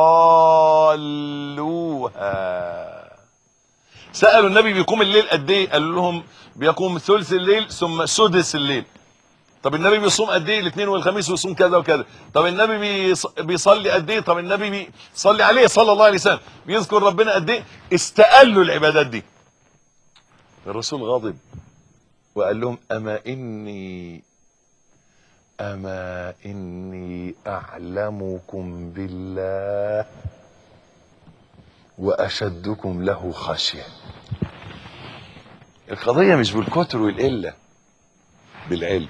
تقالوها سالوا النبي بيقوم الليل قد ايه قالوا لهم بيقوم ثلث الليل ثم سدس الليل طب النبي بيصوم قد ايه الاثنين والخميس ويصوم كذا وكذا طب النبي بيص- بيصلي قد ايه طب النبي بيصلي عليه صلى الله عليه وسلم بيذكر ربنا قد ايه استقلوا العبادات دي الرسول غضب وقال لهم اما اني اما اني اعلمكم بالله واشدكم له خشيه القضيه مش بالكتر والقله بالعلم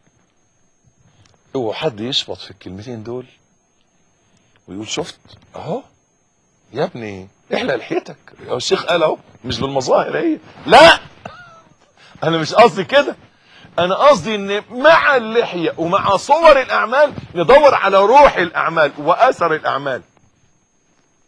اوعى حد يشبط في الكلمتين دول ويقول شفت اهو يا ابني احلق لحيتك هو الشيخ قال اهو مش بالمظاهر هي لا انا مش قصدي كده انا قصدي ان مع اللحيه ومع صور الاعمال ندور على روح الاعمال واثر الاعمال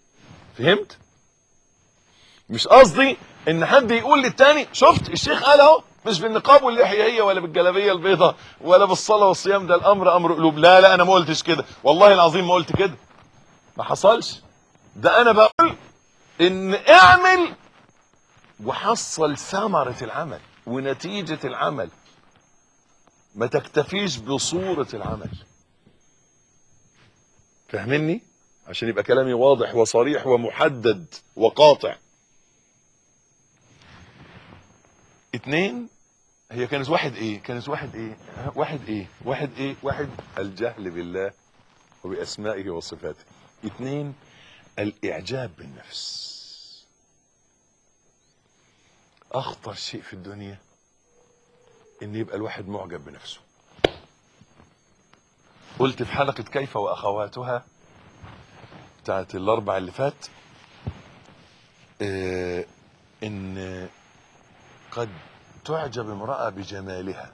فهمت مش قصدي ان حد يقول للتاني شفت الشيخ قال اهو مش بالنقاب واللحيه هي ولا بالجلابيه البيضاء ولا بالصلاه والصيام ده الامر امر قلوب لا لا انا ما قلتش كده والله العظيم ما قلت كده ما حصلش ده انا بقول ان اعمل وحصل ثمره العمل ونتيجه العمل ما تكتفيش بصوره العمل فاهمني عشان يبقى كلامي واضح وصريح ومحدد وقاطع اتنين هي كانت واحد ايه كانت واحد ايه ها، واحد ايه واحد ايه واحد الجهل بالله وباسمائه وصفاته اتنين الاعجاب بالنفس اخطر شيء في الدنيا ان يبقى الواحد معجب بنفسه قلت في حلقة كيف واخواتها بتاعت الاربع اللي فات اه ان قد تعجب امرأة بجمالها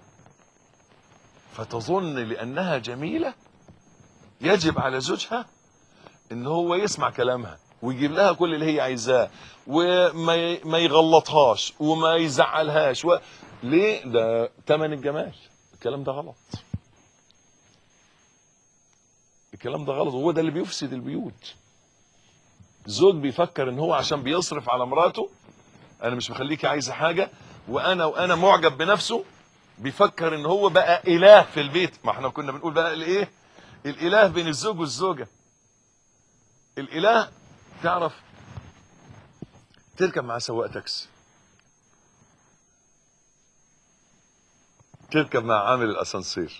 فتظن لأنها جميلة يجب على زوجها ان هو يسمع كلامها ويجيب لها كل اللي هي عايزاه وما ي- ما يغلطهاش وما يزعلهاش و... ليه ده تمن الجمال الكلام ده غلط الكلام ده غلط وهو ده اللي بيفسد البيوت زوج بيفكر ان هو عشان بيصرف على مراته انا مش مخليكي عايزه حاجه وانا وانا معجب بنفسه بيفكر ان هو بقى اله في البيت ما احنا كنا بنقول بقى الايه الاله بين الزوج والزوجه الاله تعرف تركب مع سواق تاكسي تركب مع عامل الاسانسير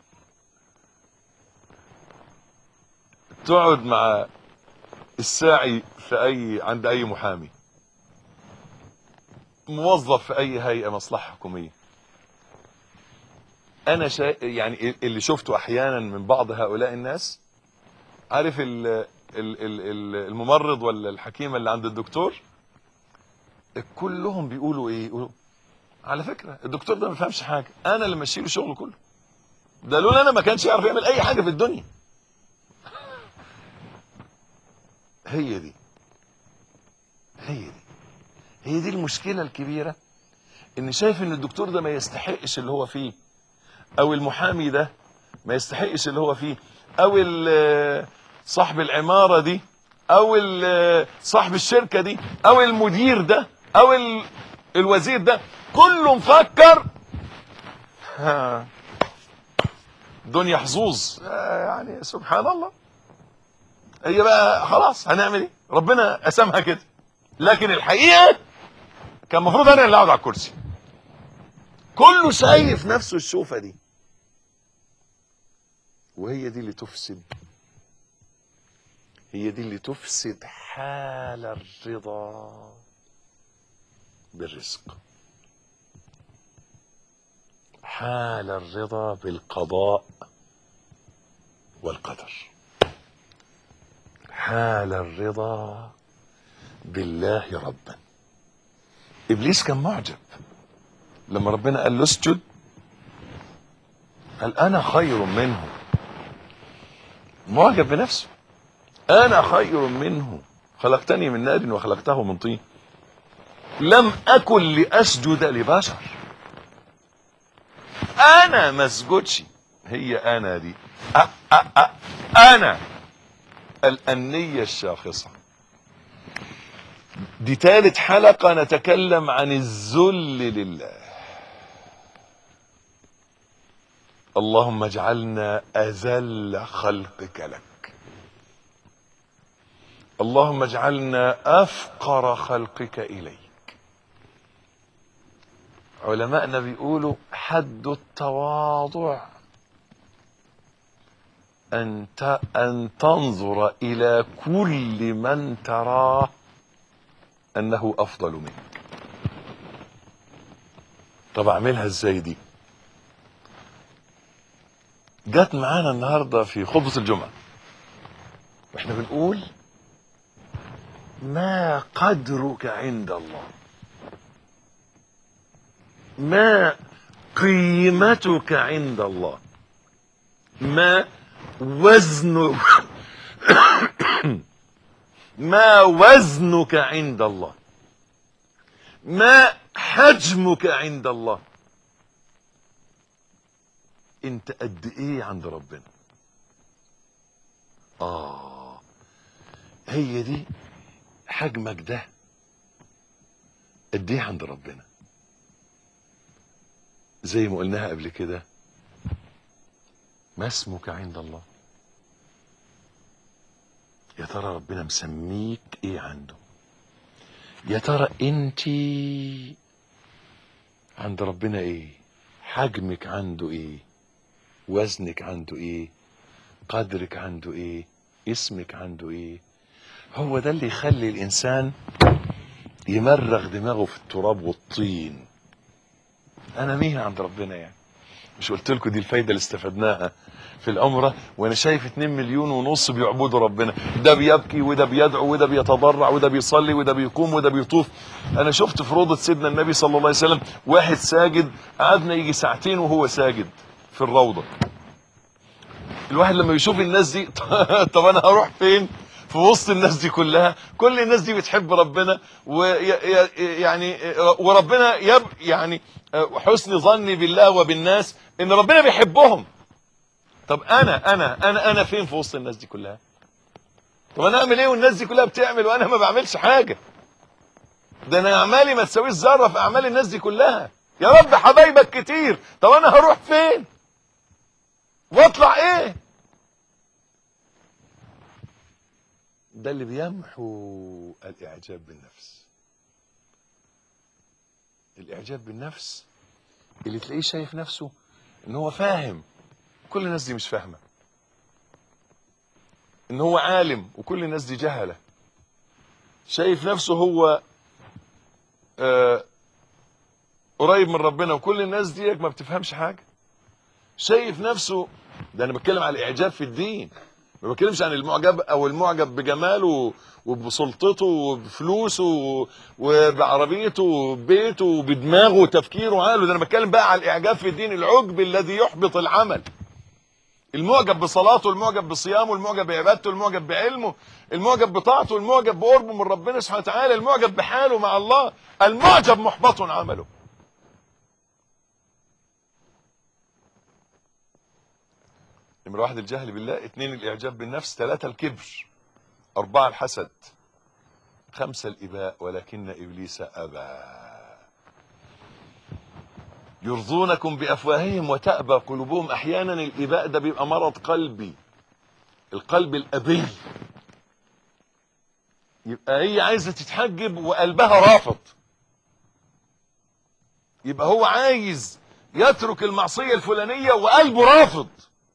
تقعد مع الساعي في اي عند اي محامي موظف في اي هيئه مصلحه حكوميه انا شا... يعني اللي شفته احيانا من بعض هؤلاء الناس عارف ال... ال... ال... ال- الممرض ولا الحكيمه اللي عند الدكتور كلهم بيقولوا ايه يقولوا على فكره الدكتور ده ما بيفهمش حاجه انا اللي ماشي له شغله كله ده لولا انا ما كانش يعرف يعمل اي حاجه في الدنيا هي دي هي دي هي دي المشكله الكبيره ان شايف ان الدكتور ده ما يستحقش اللي هو فيه او المحامي ده ما يستحقش اللي هو فيه او ال- صاحب العماره دي او ال- صاحب الشركه دي او المدير ده او ال- الوزير ده كله مفكر ها، دنيا حظوظ آه، يعني سبحان الله هي بقى خلاص هنعمل ايه ربنا قسمها كده لكن الحقيقه كان المفروض انا اللي اقعد على الكرسي كله شايف نفسه الشوفه دي وهي دي اللي تفسد هي دي اللي تفسد حال الرضا بالرزق حال الرضا بالقضاء والقدر حال الرضا بالله ربا ابليس كان معجب لما ربنا قال له اسجد قال انا خير منه معجب بنفسه انا خير منه خلقتني من نار وخلقته من طين لم اكن لاسجد لبشر انا ما اسجدش هي انا دي أ أ أ انا الانيه الشاخصه دي ثالث حلقه نتكلم عن الذل لله اللهم اجعلنا اذل خلقك لك اللهم اجعلنا افقر خلقك اليك علماءنا بيقولوا حد التواضع أن ت- أن تنظر إلى كل من تراه أنه أفضل منك طب أعملها إزاي دي جت معانا النهاردة في خطبة الجمعة واحنا بنقول ما قدرك عند الله ما قيمتك عند الله ما وزن ما وزنك عند الله ما حجمك عند الله انت قد ايه عند ربنا اه هي دي حجمك ده قد ايه عند ربنا زي ما قلناها قبل كده ما اسمك عند الله يا ترى ربنا مسميك ايه عنده يا ترى انت عند ربنا ايه حجمك عنده ايه وزنك عنده ايه قدرك عنده ايه اسمك عنده ايه هو ده اللي يخلي الانسان يمرغ دماغه في التراب والطين انا مين عند ربنا يعني مش قلت لكم دي الفايده اللي استفدناها في العمره وانا شايف 2 مليون ونص بيعبدوا ربنا ده بيبكي وده بيدعو وده بيتضرع وده بيصلي وده بيقوم وده بيطوف انا شفت في روضه سيدنا النبي صلى الله عليه وسلم واحد ساجد قعدنا يجي ساعتين وهو ساجد في الروضه الواحد لما يشوف الناس دي طب انا هروح فين في وسط الناس دي كلها كل الناس دي بتحب ربنا ويعني وربنا يب يعني حسن ظني بالله وبالناس ان ربنا بيحبهم طب انا انا انا انا فين في وسط الناس دي كلها طب انا اعمل ايه والناس دي كلها بتعمل وانا ما بعملش حاجه ده انا اعمالي ما تساويش ذره في اعمال الناس دي كلها يا رب حبايبك كتير طب انا هروح فين واطلع ايه ده اللي بيمحو الاعجاب بالنفس الاعجاب بالنفس اللي تلاقيه شايف نفسه ان هو فاهم كل الناس دي مش فاهمه ان هو عالم وكل الناس دي جهله شايف نفسه هو آه قريب من ربنا وكل الناس دي ما بتفهمش حاجه شايف نفسه ده انا بتكلم على الاعجاب في الدين ما بتكلمش عن المعجب او المعجب بجماله وبسلطته وبفلوسه وبعربيته وببيته وبدماغه وتفكيره وعقله ده انا بتكلم بقى على الاعجاب في الدين العجب الذي يحبط العمل المعجب بصلاته المعجب بصيامه المعجب بعبادته المعجب بعلمه المعجب بطاعته المعجب بقربه من ربنا سبحانه وتعالى المعجب بحاله مع الله المعجب محبط عمله نمرة واحد الجهل بالله اثنين الاعجاب بالنفس ثلاثة الكبر اربعة الحسد خمسة الاباء ولكن ابليس ابى يرضونكم بافواههم وتأبى قلوبهم احيانا الاباء ده بيبقى مرض قلبي القلب الابي يبقى هي عايزه تتحجب وقلبها رافض يبقى هو عايز يترك المعصيه الفلانيه وقلبه رافض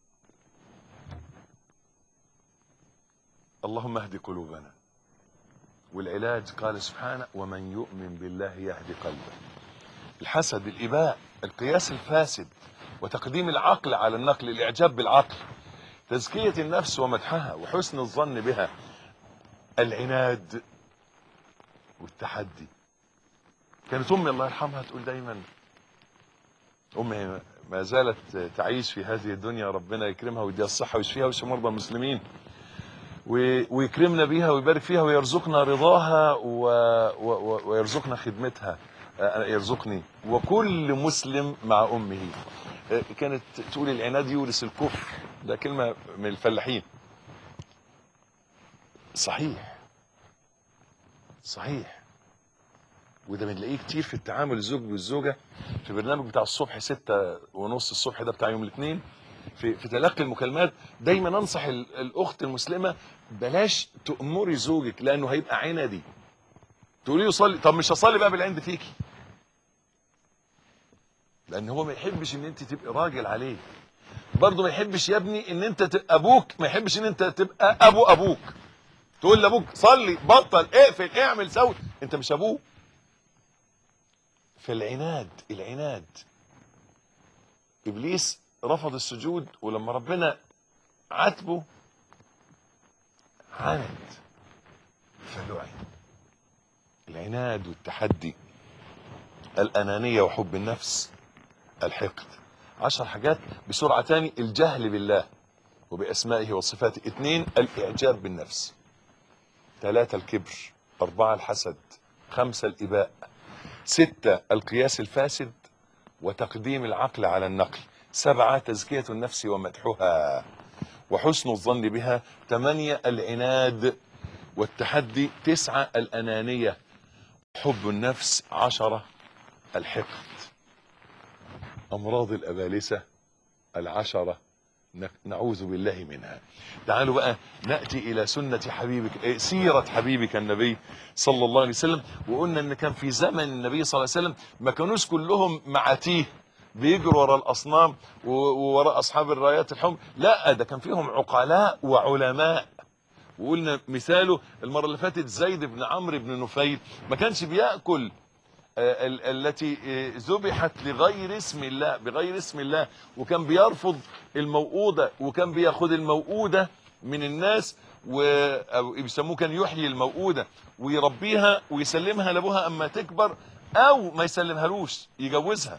اللهم اهد قلوبنا والعلاج قال سبحانه ومن يؤمن بالله يهدي قلبه الحسد الإباء القياس الفاسد وتقديم العقل على النقل الإعجاب بالعقل تزكية النفس ومدحها وحسن الظن بها العناد والتحدي كانت أمي الله يرحمها تقول دايما أمي ما زالت تعيش في هذه الدنيا ربنا يكرمها ويديها الصحة ويشفيها ويشفي مرضى المسلمين ويكرمنا بيها ويبارك فيها ويرزقنا رضاها و... و... ويرزقنا خدمتها يرزقني وكل مسلم مع امه كانت تقول العناد يورث الكفر ده كلمه من الفلاحين صحيح صحيح وده بنلاقيه كتير في التعامل الزوج والزوجه في برنامج بتاع الصبح ستة ونص الصبح ده بتاع يوم الاثنين في في تلقي المكالمات دايما انصح الاخت المسلمه بلاش تامري زوجك لانه هيبقى عنادي تقولي له صلي طب مش هصلي بقى بالعند فيكي لان هو ما يحبش ان انت تبقي راجل عليه برضه ما يحبش يا ابني ان انت تبقى ابوك ما يحبش ان انت تبقى ابو ابوك تقول لابوك صلي بطل اقفل اعمل سوي انت مش ابوه فالعناد العناد ابليس رفض السجود ولما ربنا عاتبه عاند فلعن العناد والتحدي الأنانية وحب النفس الحقد عشر حاجات بسرعة تاني الجهل بالله وبأسمائه وصفاته اثنين الإعجاب بالنفس ثلاثة الكبر أربعة الحسد خمسة الإباء ستة القياس الفاسد وتقديم العقل على النقل سبعة تزكية النفس ومدحها وحسن الظن بها ثمانية العناد والتحدي تسعة الأنانية حب النفس عشرة الحقد أمراض الأبالسة العشرة ن- نعوذ بالله منها تعالوا بقى نأتي إلى سنة حبيبك إيه، سيرة حبيبك النبي صلى الله عليه وسلم وقلنا إن كان في زمن النبي صلى الله عليه وسلم ما كانوش كلهم معاتيه بيجروا ورا الأصنام و- ووراء أصحاب الرايات الحمر لا ده كان فيهم عقلاء وعلماء وقلنا مثاله المرة اللي فاتت زيد بن عمرو بن نفيل ما كانش بيأكل آه، ال- التي آه، ذبحت لغير اسم الله بغير اسم الله وكان بيرفض الموؤودة وكان بياخد الموؤودة من الناس و أو بيسموه كان يحيي الموؤودة ويربيها ويسلمها لابوها اما تكبر او ما يسلمهالوش يجوزها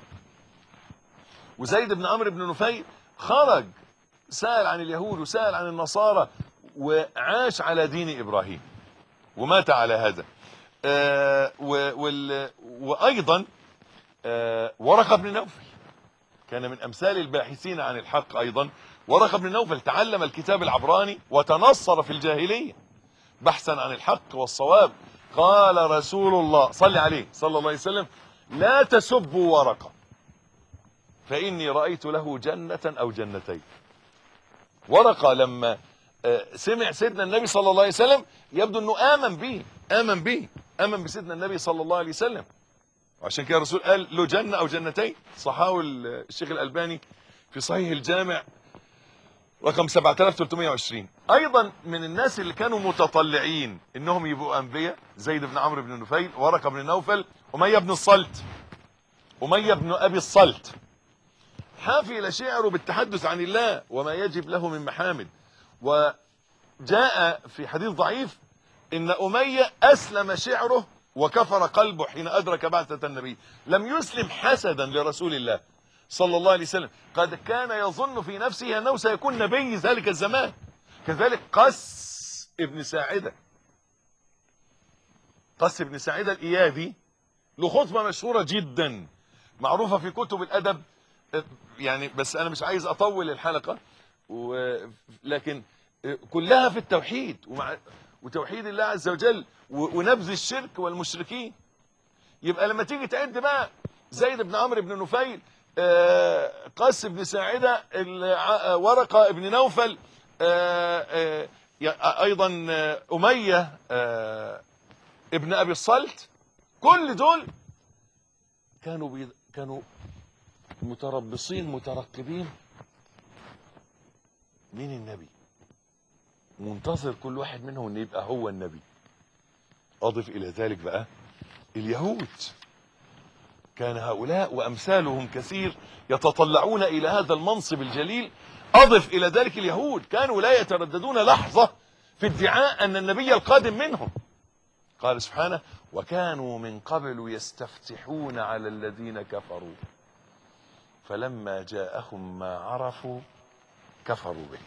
وزيد بن عمرو بن نفيل خرج سأل عن اليهود وسأل عن النصارى وعاش على دين ابراهيم ومات على هذا آه و- وال- وايضا آه ورقه بن نوفل كان من امثال الباحثين عن الحق ايضا ورقه بن نوفل تعلم الكتاب العبراني وتنصر في الجاهليه بحثا عن الحق والصواب قال رسول الله صلى عليه صلى الله عليه وسلم لا تسبوا ورقه فاني رايت له جنه او جنتين ورقه لما آه، سمع سيدنا النبي صلى الله عليه وسلم يبدو انه امن به امن به امن بسيدنا النبي صلى الله عليه وسلم وعشان كده الرسول قال له جنه او جنتين صحاوي الشيخ الالباني في صحيح الجامع رقم 7320 ايضا من الناس اللي كانوا متطلعين انهم يبقوا انبياء زيد بن عمرو بن نفيل ورقه بن نوفل اميه بن الصلت اميه بن ابي الصلت حافل شعره بالتحدث عن الله وما يجب له من محامد وجاء في حديث ضعيف ان اميه اسلم شعره وكفر قلبه حين ادرك بعثه النبي لم يسلم حسدا لرسول الله صلى الله عليه وسلم قد كان يظن في نفسه انه سيكون نبي ذلك الزمان كذلك قس ابن ساعده قس ابن ساعده الايادي له خطبه مشهوره جدا معروفه في كتب الادب يعني بس انا مش عايز اطول الحلقه و... لكن كلها في التوحيد ومع وتوحيد الله عز وجل و... ونبذ الشرك والمشركين يبقى لما تيجي تعد بقى زيد بن عمرو بن نفيل آه، قس بن ساعده الع- ورقه بن نوفل آه، آه، يا- ايضا آه، اميه آه، ابن ابي الصلت كل دول كانوا بي... كانوا متربصين مترقبين مين النبي منتظر كل واحد منهم ان يبقى هو النبي اضف الى ذلك بقى اليهود كان هؤلاء وامثالهم كثير يتطلعون الى هذا المنصب الجليل اضف الى ذلك اليهود كانوا لا يترددون لحظه في ادعاء ان النبي القادم منهم قال سبحانه وكانوا من قبل يستفتحون على الذين كفروا فلما جاءهم ما عرفوا كفروا به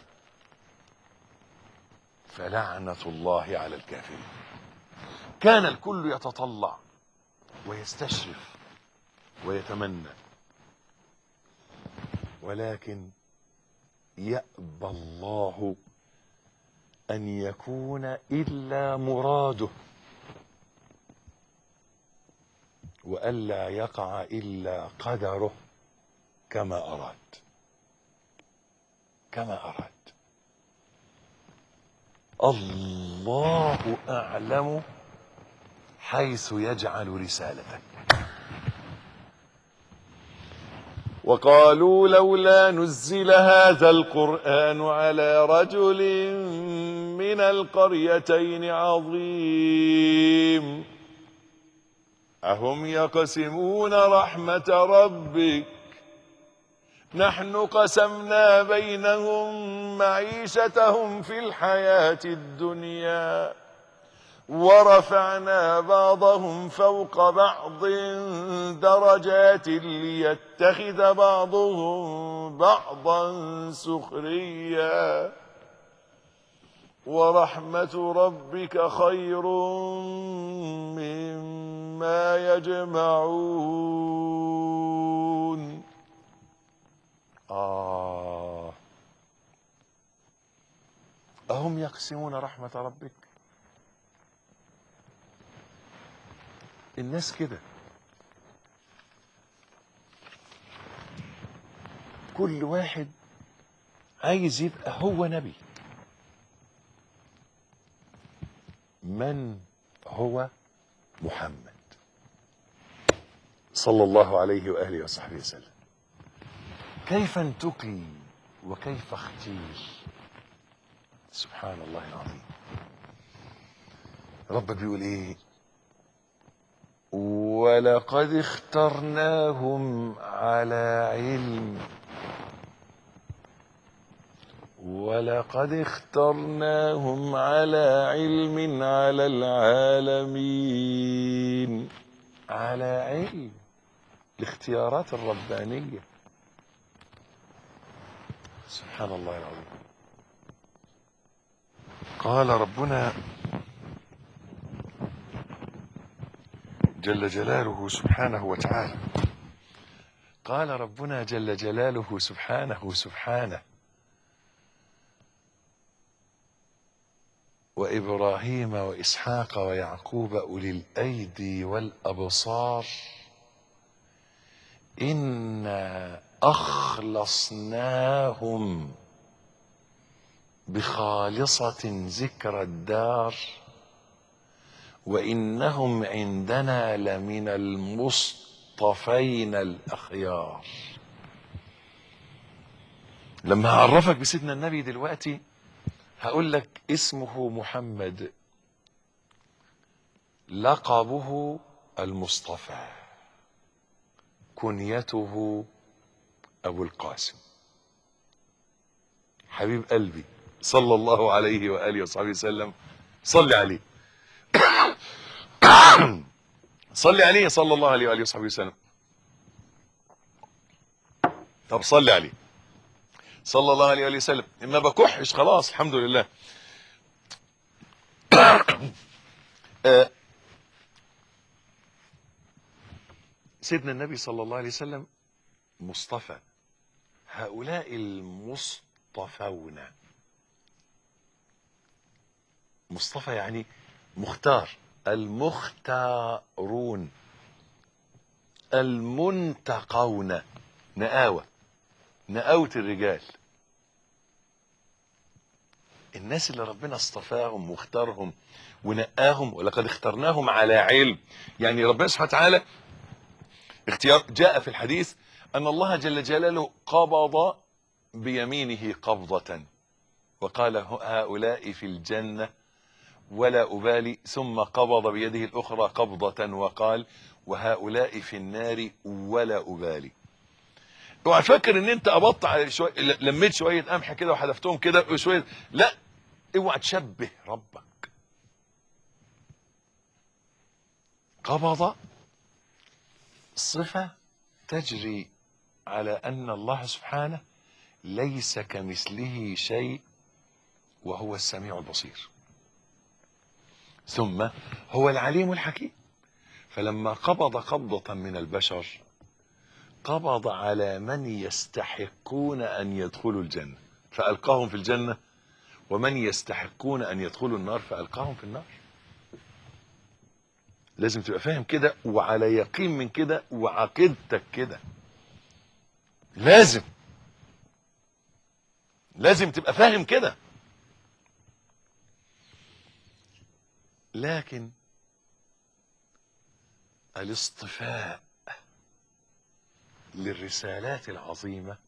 فلعنة الله على الكافرين كان الكل يتطلع ويستشرف ويتمنى ولكن يأبى الله أن يكون إلا مراده وألا يقع إلا قدره كما أراد كما أراد الله أعلم حيث يجعل رسالته وقالوا لولا نزل هذا القرآن على رجل من القريتين عظيم أهم يقسمون رحمة ربك نحن قسمنا بينهم معيشتهم في الحياة الدنيا ورفعنا بعضهم فوق بعض درجات ليتخذ بعضهم بعضا سخريا ورحمة ربك خير مما يجمعون آه أهم يقسمون رحمة ربك الناس كده كل واحد عايز يبقى هو نبي من هو محمد صلى الله عليه وآله وصحبه وسلم كيف انتقي وكيف اختير سبحان الله العظيم ربك بيقول ايه ولقد اخترناهم على علم ولقد اخترناهم على علم على العالمين على علم الاختيارات الربانية سبحان الله العظيم قال ربنا جل جلاله سبحانه وتعالى قال ربنا جل جلاله سبحانه سبحانه وابراهيم واسحاق ويعقوب اولي الايدي والابصار انا اخلصناهم بخالصه ذكر الدار وانهم عندنا لمن المصطفين الاخيار لما هعرفك بسيدنا النبي دلوقتي هقول لك اسمه محمد لقبه المصطفى كنيته ابو القاسم حبيب قلبي صلى الله عليه واله وصحبه وسلم صل عليه صل عليه صلى الله عليه واله وصحبه وسلم طب صل عليه صلى الله عليه واله وسلم ما بكحش خلاص الحمد لله آه، سيدنا النبي صلى الله عليه وسلم مصطفى هؤلاء المصطفون مصطفى يعني مختار المختارون المنتقون نقاوة نقاوة الرجال الناس اللي ربنا اصطفاهم واختارهم ونقاهم ولقد اخترناهم على علم يعني ربنا سبحانه وتعالى اختيار جاء في الحديث ان الله جل جلاله قبض بيمينه قبضة وقال هؤلاء في الجنة ولا أبالي ثم قبض بيده الأخرى قبضة وقال وهؤلاء في النار ولا أبالي اوعى فاكر ان انت قبضت على شويه لميت شويه قمح كده وحذفتهم كده وشويه لا اوعى تشبه ربك قبض صفه تجري على ان الله سبحانه ليس كمثله شيء وهو السميع البصير ثم هو العليم الحكيم فلما قبض قبضة من البشر قبض على من يستحقون أن يدخلوا الجنة فألقاهم في الجنة ومن يستحقون أن يدخلوا النار فألقاهم في النار لازم تبقى فاهم كده وعلى يقين من كده وعقيدتك كده لازم لازم تبقى فاهم كده لكن الاصطفاء للرسالات العظيمه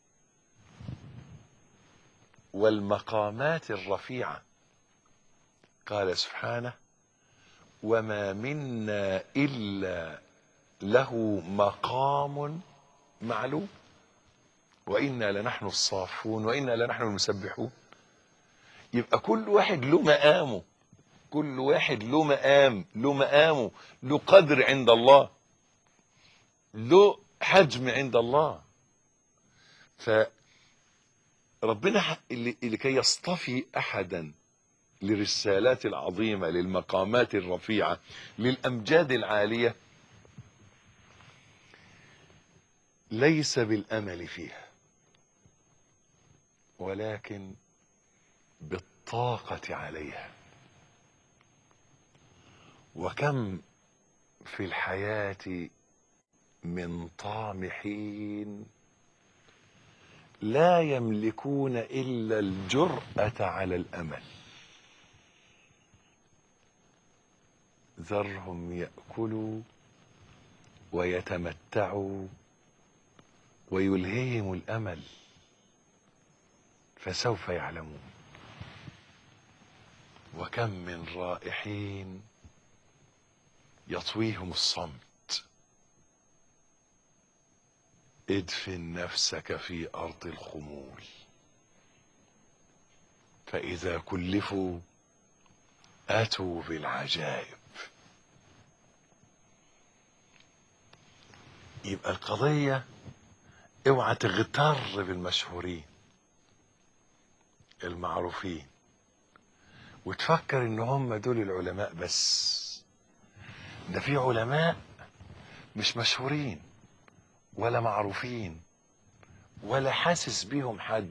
والمقامات الرفيعه قال سبحانه وما منا الا له مقام معلوم وانا لنحن الصافون وانا لنحن المسبحون يبقى كل واحد له مقامه كل واحد له مقام له مقامه له قدر عند الله له حجم عند الله فربنا ح- اللي- لكي يصطفي احدا للرسالات العظيمة للمقامات الرفيعة للأمجاد العالية ليس بالأمل فيها ولكن بالطاقة عليها وكم في الحياة من طامحين لا يملكون إلا الجرأة على الأمل ذرهم يأكلوا ويتمتعوا ويلهيهم الأمل فسوف يعلمون وكم من رائحين يطويهم الصمت ادفن نفسك في أرض الخمول فإذا كلفوا أتوا بالعجائب يبقى القضية اوعى تغتر بالمشهورين المعروفين وتفكر ان هم دول العلماء بس ده في علماء مش مشهورين ولا معروفين ولا حاسس بيهم حد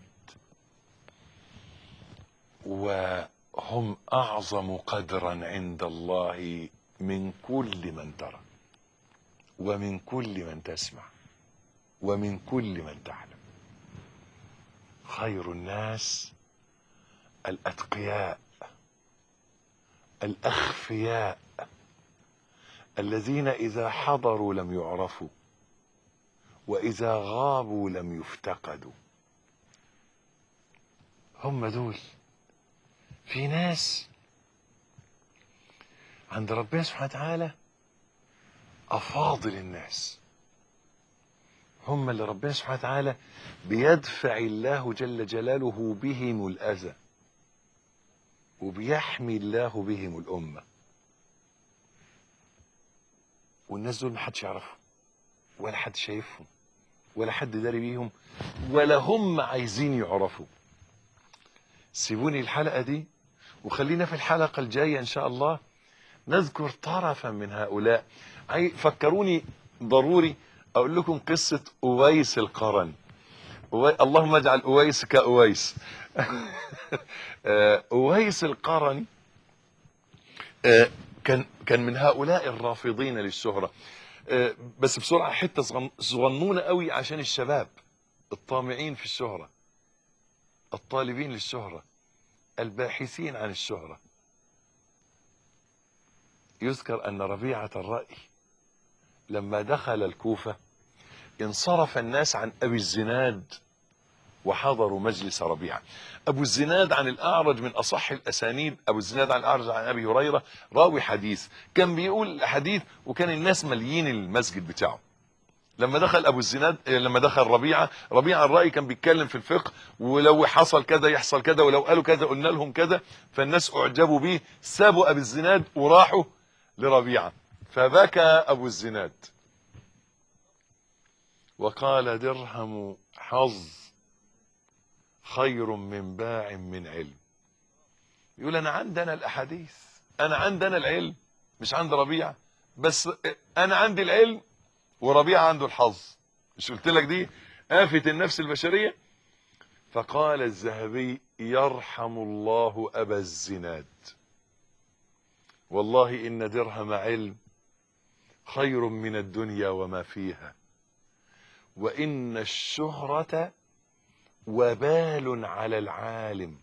وهم اعظم قدرا عند الله من كل من ترى ومن كل من تسمع ومن كل من تعلم خير الناس الاتقياء الاخفياء الذين اذا حضروا لم يعرفوا واذا غابوا لم يفتقدوا هم دول في ناس عند ربنا سبحانه وتعالى افاضل الناس هم اللي ربنا سبحانه وتعالى بيدفع الله جل جلاله بهم الاذى وبيحمي الله بهم الامه والناس دول محدش يعرفهم ولا حد شايفهم ولا حد داري بيهم ولا هم عايزين يعرفوا سيبوني الحلقه دي وخلينا في الحلقه الجايه ان شاء الله نذكر طرفا من هؤلاء عاي- فكروني ضروري اقول لكم قصه اويس القرن أوي... اللهم اجعل اويس كاويس آه، اويس القرن آه، كان كان من هؤلاء الرافضين للشهره آه، بس بسرعه حته صغن- صغنونه قوي عشان الشباب الطامعين في الشهره الطالبين للشهره الباحثين عن الشهره يذكر ان ربيعه الراي لما دخل الكوفه انصرف الناس عن ابي الزناد وحضروا مجلس ربيعه ابو الزناد عن الاعرج من اصح الاسانيد ابو الزناد عن الاعرج عن ابي هريره راوي حديث كان بيقول حديث وكان الناس مليين المسجد بتاعه لما دخل ابو الزناد آه، لما دخل ربيعه ربيعه الراي كان بيتكلم في الفقه ولو حصل كذا يحصل كذا ولو قالوا كذا قلنا لهم كذا فالناس اعجبوا بيه سابوا ابو الزناد وراحوا لربيعه فبكى ابو الزناد وقال درهم حظ خير من باع من علم يقول انا عندنا الاحاديث انا عندنا العلم مش عند ربيعه بس انا عندي العلم وربيعه عنده الحظ مش قلت لك دي آفة النفس البشرية فقال الذهبي يرحم الله أبا الزناد والله إن درهم علم خير من الدنيا وما فيها وإن الشهرة وبال على العالم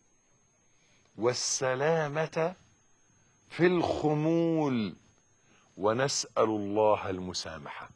والسلامة في الخمول ونسأل الله المسامحة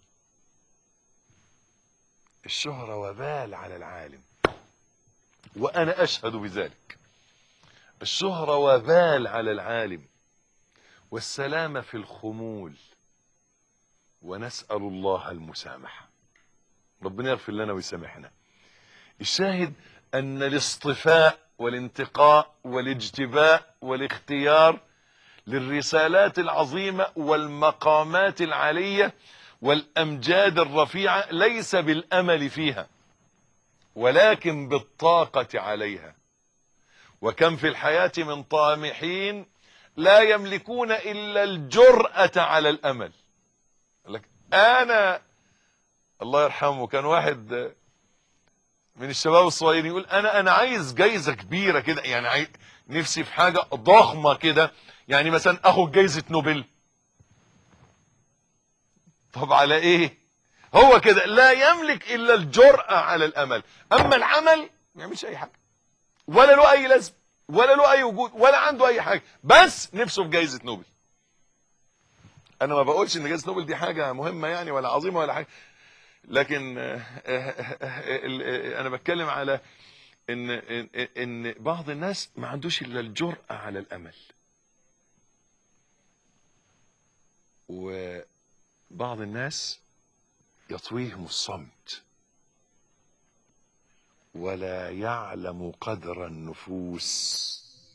الشهرة وبال على العالم وأنا أشهد بذلك الشهرة وبال على العالم والسلامة في الخمول ونسأل الله المسامحة ربنا يغفر لنا ويسامحنا الشاهد أن الاصطفاء والانتقاء والاجتباء والاختيار للرسالات العظيمة والمقامات العالية والأمجاد الرفيعة ليس بالأمل فيها ولكن بالطاقة عليها وكم في الحياة من طامحين لا يملكون إلا الجرأة على الأمل يقول لك أنا الله يرحمه كان واحد من الشباب الصغيرين يقول أنا أنا عايز جايزة كبيرة كده يعني عايز نفسي في حاجة ضخمة كده يعني مثلا أخد جايزة نوبل طب على إيه هو كده لا يملك إلا الجرأة على الأمل أما العمل ما يعملش أي حاجة ولا له أي لازمه ولا له اي وجود ولا عنده اي حاجه بس نفسه في جائزه نوبل انا ما بقولش ان جائزه نوبل دي حاجه مهمه يعني ولا عظيمه ولا حاجه لكن آه، آه، آه، انا بتكلم على ان ان ان بعض الناس ما عندوش الا الجرأه على الامل وبعض الناس يطويهم الصمت ولا يعلم قدر النفوس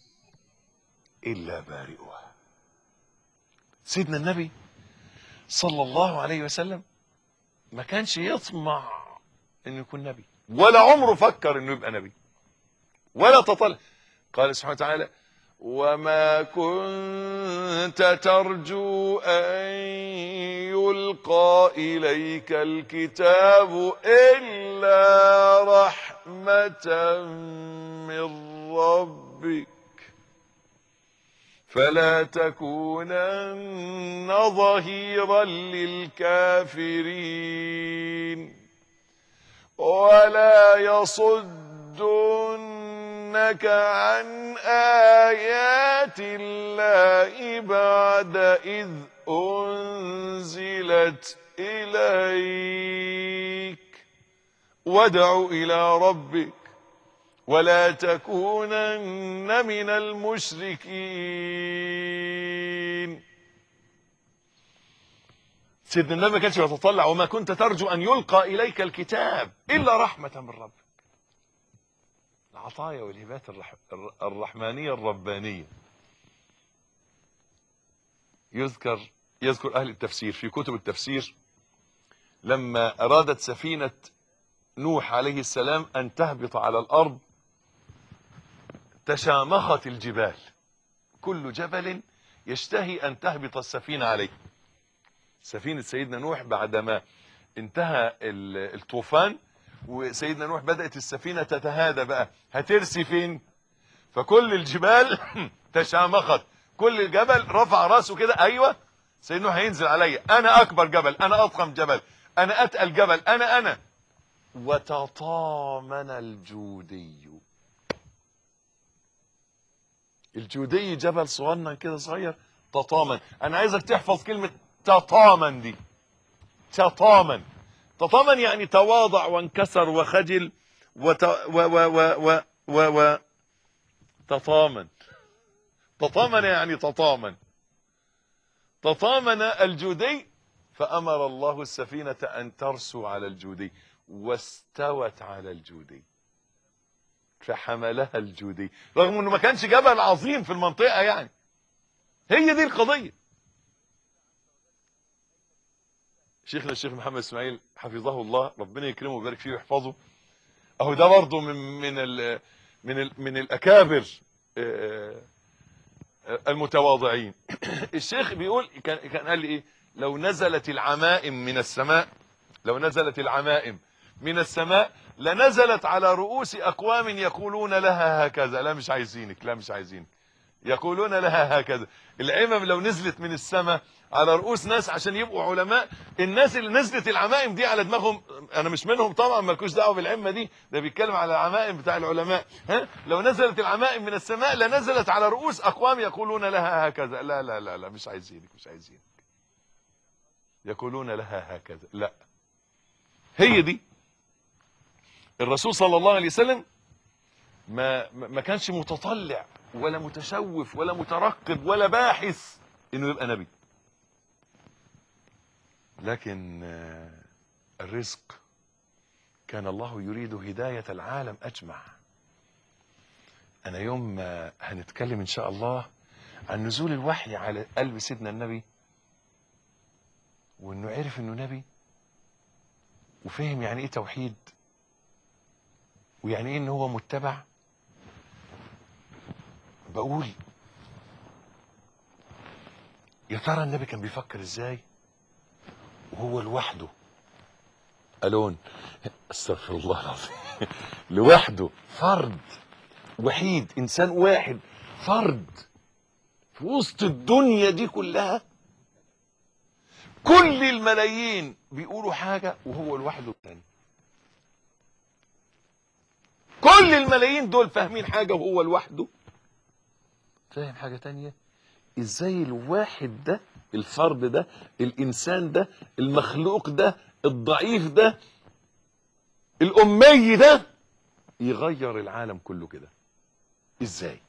الا بارئها سيدنا النبي صلى الله عليه وسلم ما كانش يطمع انه يكون نبي ولا عمره فكر انه يبقى نبي ولا تطلع قال سبحانه وتعالى وما كنت ترجو ان يلقى اليك الكتاب الا رحمه من ربك فلا تكونن ظهيرا للكافرين ولا يصدنك عن آيات الله بعد إذ أنزلت إليك وادع إلى ربك ولا تكونن من المشركين سيدنا النبي ما كانش يتطلع وما كنت ترجو أن يلقى إليك الكتاب إلا رحمة من ربك العطايا والهبات الرح... الر- الرحمانية الربانية يذكر يذكر أهل التفسير في كتب التفسير لما أرادت سفينة نوح عليه السلام أن تهبط على الأرض تشامخت الجبال كل جبل يشتهي أن تهبط السفينة عليه سفينة سيدنا نوح بعدما انتهى ال- الطوفان وسيدنا نوح بدأت السفينة تتهادى بقى هترسي فين فكل الجبال تشامخت كل جبل رفع راسه كده ايوه سيدنا نوح هينزل عليا انا اكبر جبل انا اضخم جبل انا اتقل جبل انا انا وتطامن الجودي الجودي جبل صغنن كده صغير تطامن انا عايزك تحفظ كلمة تطامن دي تطامن تطامن يعني تواضع وانكسر وخجل وت... و... و... و... و... و... و... تطامن تطامن يعني تطامن تطامن الجودي فأمر الله السفينة أن ترسو على الجودي واستوت على الجودي فحملها الجودي رغم انه ما كانش جبل عظيم في المنطقة يعني هي دي القضية شيخنا الشيخ محمد اسماعيل حفظه الله ربنا يكرمه ويبارك فيه ويحفظه اهو ده برضه من من ال من ال من الاكابر آه، آه، المتواضعين الشيخ بيقول كان كان قال لي ايه لو نزلت العمائم من السماء لو نزلت العمائم من السماء لنزلت على رؤوس اقوام يقولون لها هكذا لا مش عايزينك لا مش عايزينك يقولون لها هكذا العمم لو نزلت من السماء على رؤوس ناس عشان يبقوا علماء الناس اللي نزلت العمائم دي على دماغهم انا مش منهم طبعا مالكوش دعوه بالعمه دي ده بيتكلم على العمائم بتاع العلماء ها لو نزلت العمائم من السماء لنزلت على رؤوس اقوام يقولون لها هكذا لا لا لا لا مش عايزينك مش عايزينك يقولون لها هكذا لا هي دي الرسول صلى الله عليه وسلم ما ما ما كانش متطلع ولا متشوف ولا مترقب ولا باحث انه يبقى نبي لكن آه، الرزق كان الله يريد هداية العالم أجمع أنا يوم ما هنتكلم إن شاء الله عن نزول الوحي على قلب سيدنا النبي وإنه عرف إنه نبي وفهم يعني إيه توحيد ويعني إيه إن هو متبع بقول يا ترى النبي كان بيفكر ازاي وهو لوحده الون استغفر الله العظيم لوحده فرد وحيد انسان واحد فرد في وسط الدنيا دي كلها كل الملايين بيقولوا حاجة وهو لوحده تاني كل الملايين دول فاهمين حاجة وهو لوحده فاهم حاجة تانية ازاي الواحد ده الفرد ده الانسان ده المخلوق ده الضعيف ده الامي ده يغير العالم كله كده ازاي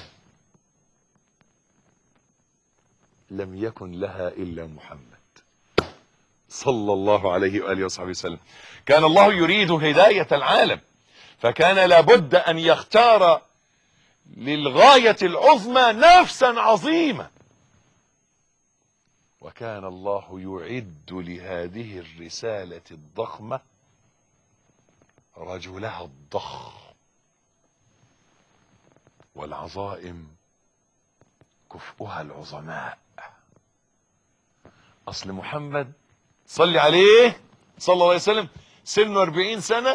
لم يكن لها الا محمد صلى الله عليه واله وصحبه وسلم كان الله يريد هدايه العالم فكان لابد ان يختار للغايه العظمى نفسا عظيمه وكان الله يعد لهذه الرساله الضخمه رجلها الضخم والعظائم كفؤها العظماء اصل محمد صلي عليه صلى الله عليه وسلم سنه 40 سنه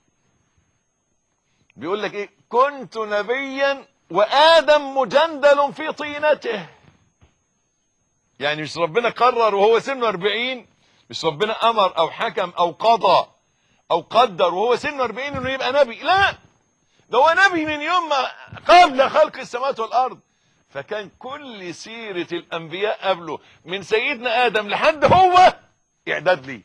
بيقول لك ايه كنت نبيا وادم مجندل في طينته يعني مش ربنا قرر وهو سنه 40 مش ربنا امر او حكم او قضى او قدر وهو سنه 40 انه يبقى نبي لا ده هو نبي من يوم ما قبل خلق السماوات والارض فكان كل سيرة الانبياء قبله من سيدنا ادم لحد هو اعداد لي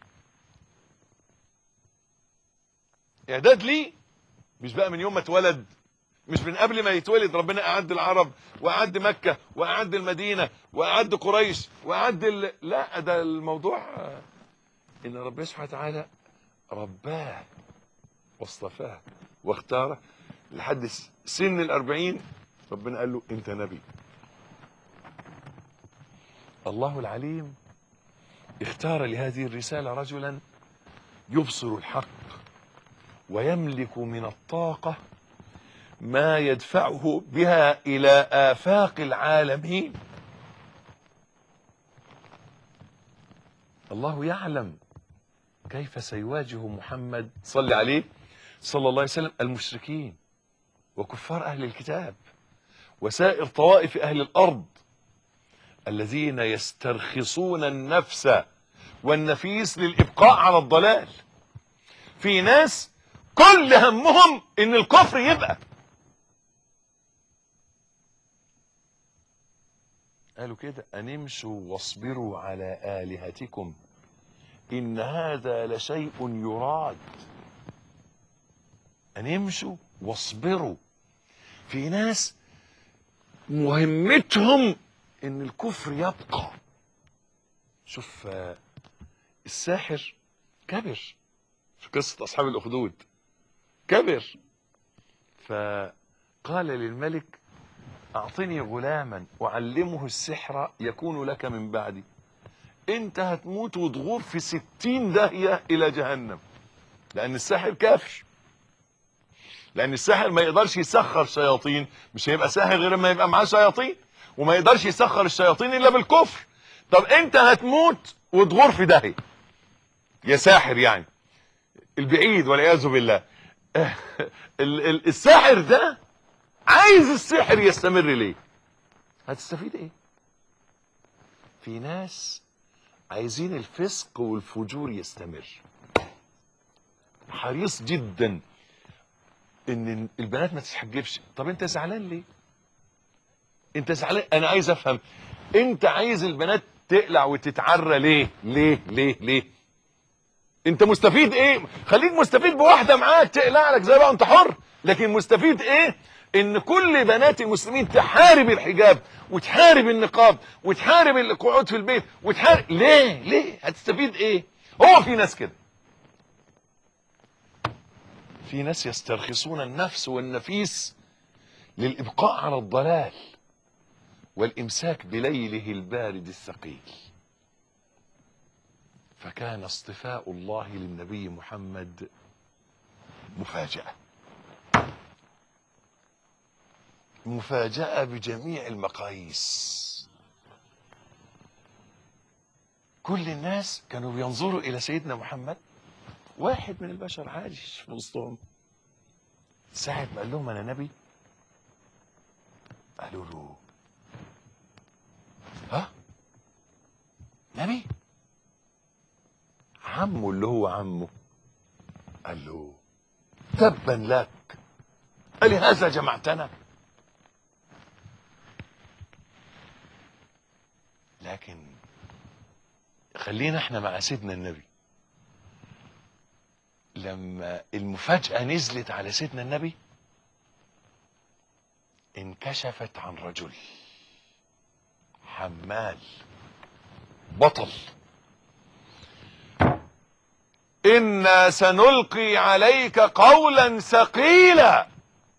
اعداد لي مش بقى من يوم ما اتولد مش من قبل ما يتولد ربنا اعد العرب واعد مكة واعد المدينة واعد قريش واعد ال... لا ده الموضوع آه، ان ربنا سبحانه وتعالى رباه واصطفاه واختاره لحد س- سن الأربعين ربنا قال له انت نبي الله العليم اختار لهذه الرسالة رجلا يبصر الحق ويملك من الطاقة ما يدفعه بها إلى آفاق العالمين الله يعلم كيف سيواجه محمد صلى عليه صلى الله عليه وسلم المشركين وكفار أهل الكتاب وسائر طوائف أهل الأرض الذين يسترخصون النفس والنفيس للإبقاء على الضلال في ناس كل همهم ان الكفر يبقى قالوا كده ان امشوا واصبروا على آلهتكم إن هذا لشيء يراد أن يمشوا واصبروا في ناس مهمتهم ان الكفر يبقى شوف آه، الساحر كبر في قصة أصحاب الأخدود كبر فقال للملك أعطني غلاما أعلمه السحر يكون لك من بعدي انت هتموت وتغور في ستين داهية إلى جهنم لأن الساحر كافر لأن الساحر ما يقدرش يسخر شياطين مش هيبقى ساحر غير ما يبقى معاه شياطين وما يقدرش يسخر الشياطين إلا بالكفر طب انت هتموت وتغور في داهية يا ساحر يعني البعيد والعياذ بالله ال- ال- الساحر ده عايز السحر يستمر ليه هتستفيد ايه في ناس عايزين الفسق والفجور يستمر حريص جدا ان البنات ما تتحجبش طب انت زعلان ليه انت زعلان انا عايز افهم انت عايز البنات تقلع وتتعرى ليه ليه ليه ليه انت مستفيد ايه خليك مستفيد بواحده معاك تقلع لك زي بقى انت حر لكن مستفيد ايه ان كل بنات المسلمين تحارب الحجاب وتحارب النقاب وتحارب القعود في البيت وتحارب ليه ليه هتستفيد ايه هو في ناس كده في ناس يسترخصون النفس والنفيس للابقاء على الضلال والامساك بليله البارد الثقيل فكان اصطفاء الله للنبي محمد مفاجأة مفاجأة بجميع المقاييس كل الناس كانوا بينظروا إلى سيدنا محمد واحد من البشر عايش في وسطهم ساعة ما قال لهم أنا نبي قالوا له ها نبي عمه اللي هو عمه قال له تبا لك ألهذا جمعتنا لكن خلينا احنا مع سيدنا النبي لما المفاجأة نزلت على سيدنا النبي انكشفت عن رجل حمال بطل إنا سنلقي عليك قولا ثقيلا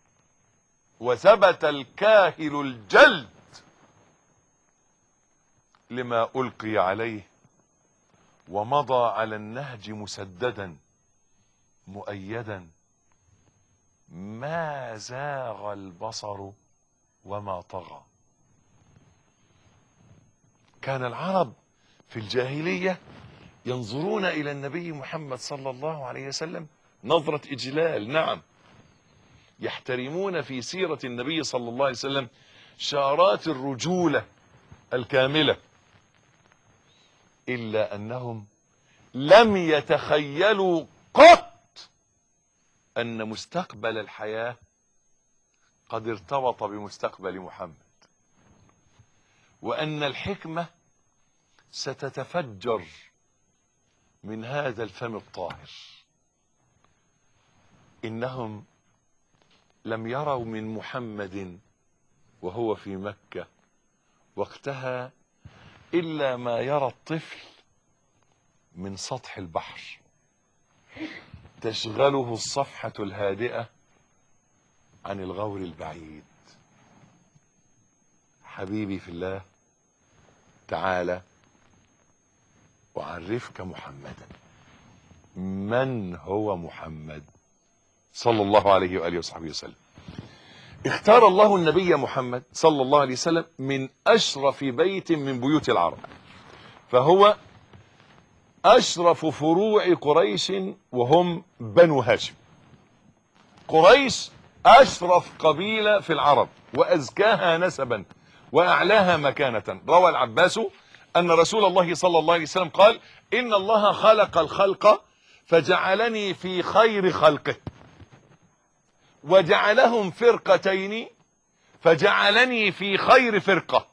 وثبت الكاهل الجلد لما ألقي عليه ومضى على النهج مسددا مؤيدا ما زاغ البصر وما طغى كان العرب في الجاهلية ينظرون إلى النبي محمد صلى الله عليه وسلم نظرة إجلال نعم يحترمون في سيرة النبي صلى الله عليه وسلم شارات الرجولة الكاملة إلا أنهم لم يتخيلوا قط أن مستقبل الحياة قد ارتبط بمستقبل محمد وأن الحكمة ستتفجر من هذا الفم الطاهر إنهم لم يروا من محمد وهو في مكة وقتها إلا ما يرى الطفل من سطح البحر تشغله الصفحة الهادئة عن الغور البعيد حبيبي في الله تعالى أعرفك محمدا من هو محمد صلى الله عليه وآله وصحبه وسلم اختار الله النبي محمد صلى الله عليه وسلم من أشرف بيت من بيوت العرب فهو أشرف فروع قريش وهم بنو هاشم قريش أشرف قبيلة في العرب وأزكاها نسبا وأعلاها مكانة روى العباس أن رسول الله صلى الله عليه وسلم قال إن الله خلق الخلق فجعلني في خير خلقه وجعلهم فرقتين فجعلني في خير فرقة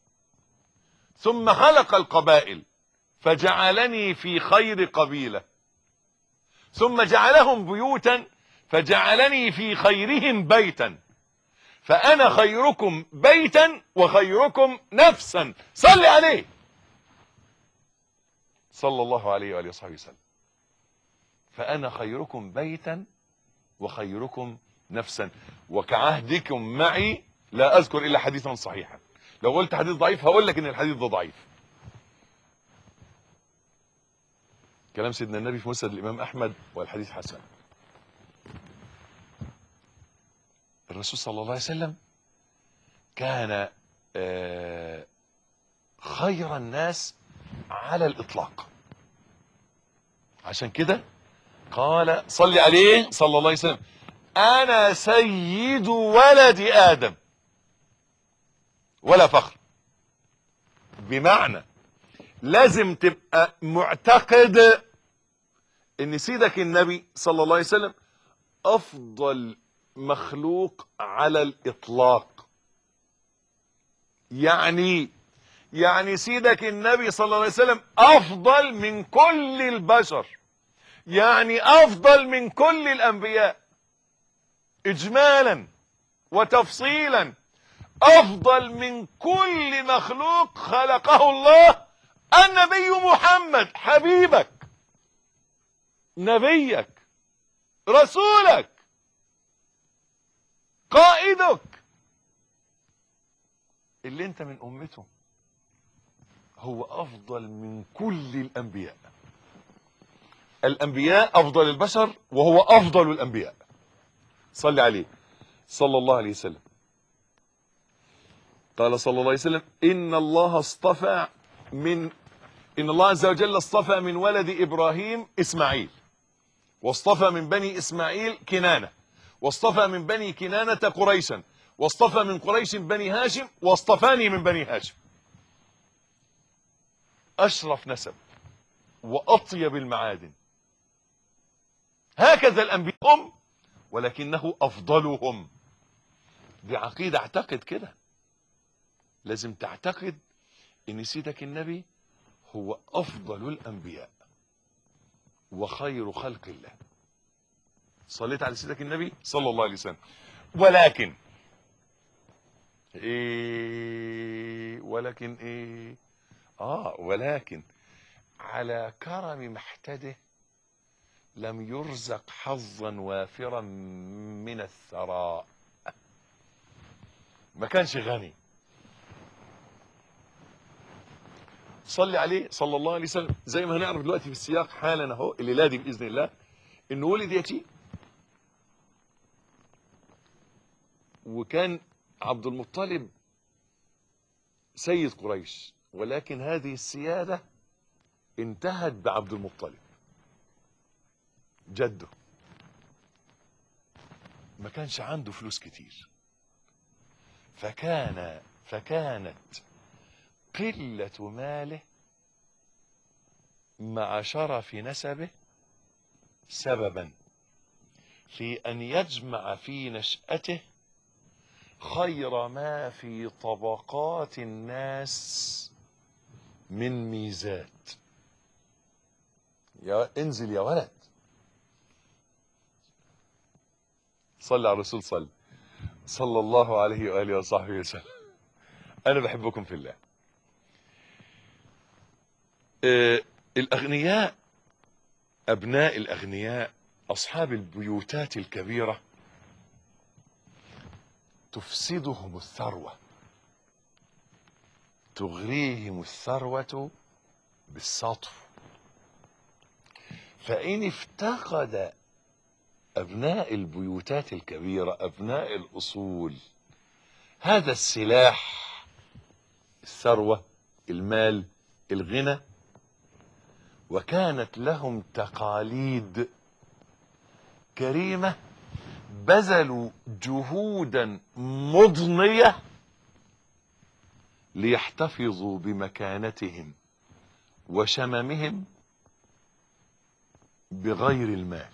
ثم خلق القبائل فجعلني في خير قبيلة ثم جعلهم بيوتا فجعلني في خيرهم بيتا فأنا خيركم بيتا وخيركم نفسا صل عليه صلى الله عليه وآله وصحبه وسلم فأنا خيركم بيتا وخيركم نفسا وكعهدكم معي لا أذكر إلا حديثا صحيحا لو قلت حديث ضعيف هقول لك إن الحديث ده ضعيف كلام سيدنا النبي في مسند الإمام أحمد والحديث حسن الرسول صلى الله عليه وسلم كان آه، خير الناس على الإطلاق عشان كده قال صل عليه صلى الله عليه وسلم أنا سيد ولد آدم ولا فخر بمعنى لازم تبقى معتقد ان سيدك النبي صلى الله عليه وسلم افضل مخلوق على الاطلاق يعني يعني سيدك النبي صلى الله عليه وسلم افضل من كل البشر يعني افضل من كل الانبياء اجمالا وتفصيلا افضل من كل مخلوق خلقه الله النبي محمد حبيبك نبيك رسولك قائدك اللي انت من امته هو افضل من كل الانبياء الانبياء افضل البشر وهو افضل الانبياء صل عليه صلى الله عليه وسلم قال صلى الله عليه وسلم إن الله اصطفى من إن الله عز وجل اصطفى من ولد إبراهيم إسماعيل واصطفى من بني إسماعيل كنانة واصطفى من بني كنانة قريشا واصطفى من قريش بني هاشم واصطفاني من بني هاشم أشرف نسب وأطيب المعادن هكذا الأنبياء هم ولكنه أفضلهم دي عقيدة اعتقد كده لازم تعتقد ان سيدك النبي هو افضل الانبياء وخير خلق الله صليت على سيدك النبي صلى الله عليه وسلم ولكن ايه ولكن ايه اه ولكن على كرم محتده لم يرزق حظا وافرا من الثراء ما كانش غني صلي عليه صلى الله عليه وسلم زي ما هنعرف دلوقتي في السياق حالا اهو الليله دي باذن الله انه ولد يتيم وكان عبد المطلب سيد قريش ولكن هذه السياده انتهت بعبد المطلب جده ما كانش عنده فلوس كتير فكان فكانت قلة ماله مع شرف نسبه سببا في أن يجمع في نشأته خير ما في طبقات الناس من ميزات يا انزل يا ولد صلى على الرسول صلى صلى الله عليه وآله وصحبه وسلم أنا بحبكم في الله آه، الأغنياء أبناء الأغنياء أصحاب البيوتات الكبيرة تفسدهم الثروة تغريهم الثروة بالسطو فإن افتقد أبناء البيوتات الكبيرة أبناء الأصول هذا السلاح الثروة المال الغنى وكانت لهم تقاليد كريمة بذلوا جهودا مضنية ليحتفظوا بمكانتهم وشممهم بغير المال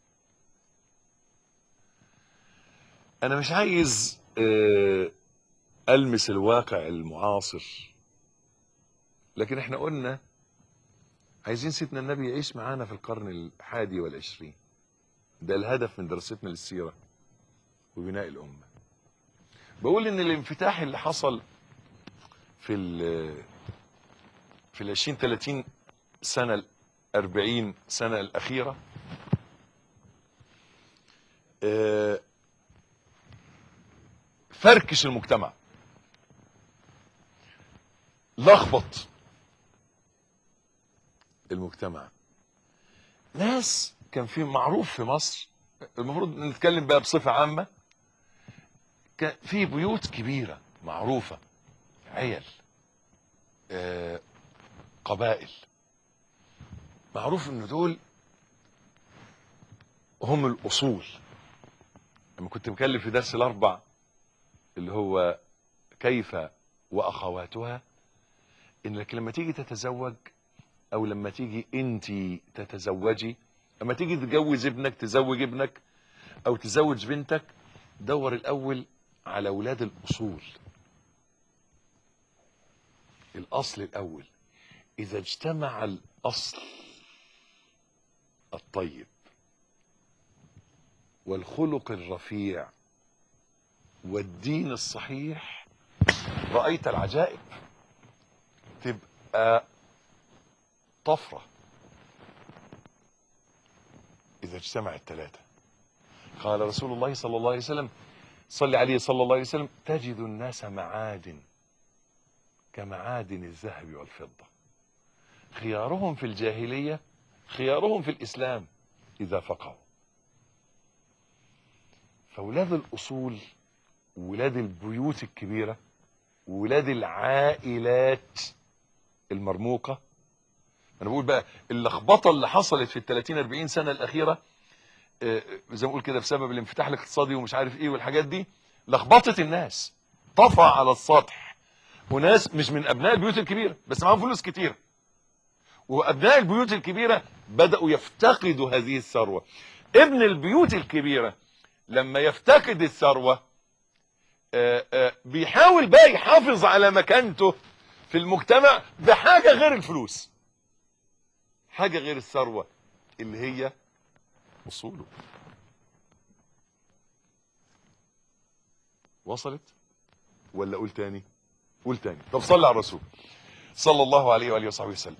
انا مش عايز آه، المس الواقع المعاصر لكن احنا قلنا عايزين سيدنا النبي يعيش معانا في القرن الحادي والعشرين ده الهدف من دراستنا للسيرة وبناء الأمة بقول ان الانفتاح اللي حصل في ال في العشرين ثلاثين سنة الأربعين سنة الأخيرة آه، فركش المجتمع لخبط المجتمع ناس كان في معروف في مصر المفروض نتكلم بقى بصفة عامة كان في بيوت كبيرة معروفة عيل آه، قبائل معروف ان دول هم الاصول لما كنت مكلم في درس الاربع اللي هو كيف واخواتها انك لما تيجي تتزوج او لما تيجي انت تتزوجي لما تيجي تجوز ابنك تزوج ابنك او تزوج بنتك دور الاول على اولاد الاصول الاصل الاول اذا اجتمع الاصل الطيب والخلق الرفيع والدين الصحيح رأيت العجائب تبقى طفرة إذا اجتمع الثلاثة قال رسول الله صلى الله عليه وسلم صلى عليه صلى الله عليه وسلم تجد الناس معادن كمعادن الذهب والفضة خيارهم في الجاهلية خيارهم في الإسلام إذا فقهوا فولاد الأصول ولاد البيوت الكبيرة ولاد العائلات المرموقة انا بقول بقى اللخبطة اللي حصلت في ال 30 40 سنة الاخيرة آه، زي ما اقول كده بسبب الانفتاح الاقتصادي ومش عارف ايه والحاجات دي لخبطت الناس طفى على السطح وناس مش من ابناء البيوت الكبيره بس معاهم فلوس كتير وابناء البيوت الكبيره بداوا يفتقدوا هذه الثروه ابن البيوت الكبيره لما يفتقد الثروه آه، آه، بيحاول بقى يحافظ على مكانته في المجتمع بحاجه غير الفلوس حاجه غير الثروه اللي هي اصوله وصلت ولا قول تاني قول تاني طب صلي على الرسول صلى الله عليه واله وصحبه وسلم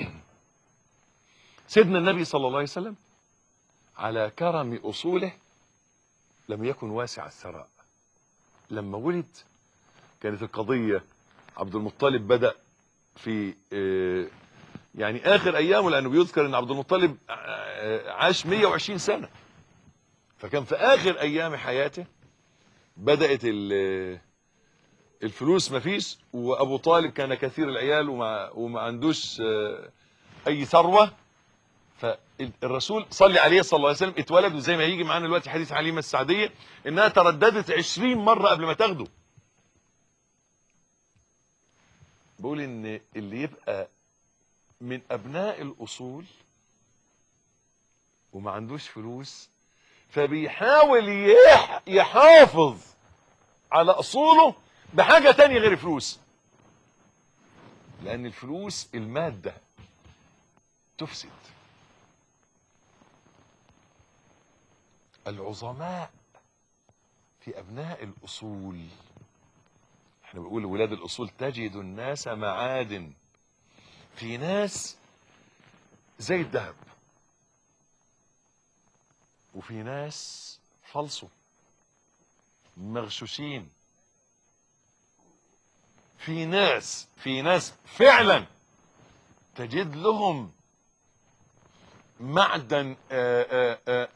سيدنا النبي صلى الله عليه وسلم على كرم اصوله لم يكن واسع الثراء لما ولد كانت القضيه عبد المطلب بدا في آه، يعني اخر ايامه لانه بيذكر ان عبد المطلب آه، عاش 120 سنه فكان في اخر ايام حياته بدات ال- الفلوس مفيش وابو طالب كان كثير العيال وما وما عندوش آه، اي ثروه فالرسول صلي عليه صلى الله عليه وسلم اتولد وزي ما هيجي معانا دلوقتي حديث حليمه السعديه انها ترددت 20 مره قبل ما تاخده بقول ان اللي يبقى من ابناء الاصول وما عندوش فلوس فبيحاول يح- يحافظ على اصوله بحاجه تانية غير فلوس لان الفلوس الماده تفسد العظماء في ابناء الاصول احنا بنقول ولاد الاصول تجد الناس معادن في ناس زي الذهب وفي ناس فلصوا مغشوشين في ناس في ناس فعلا تجد لهم معدن آآ آآ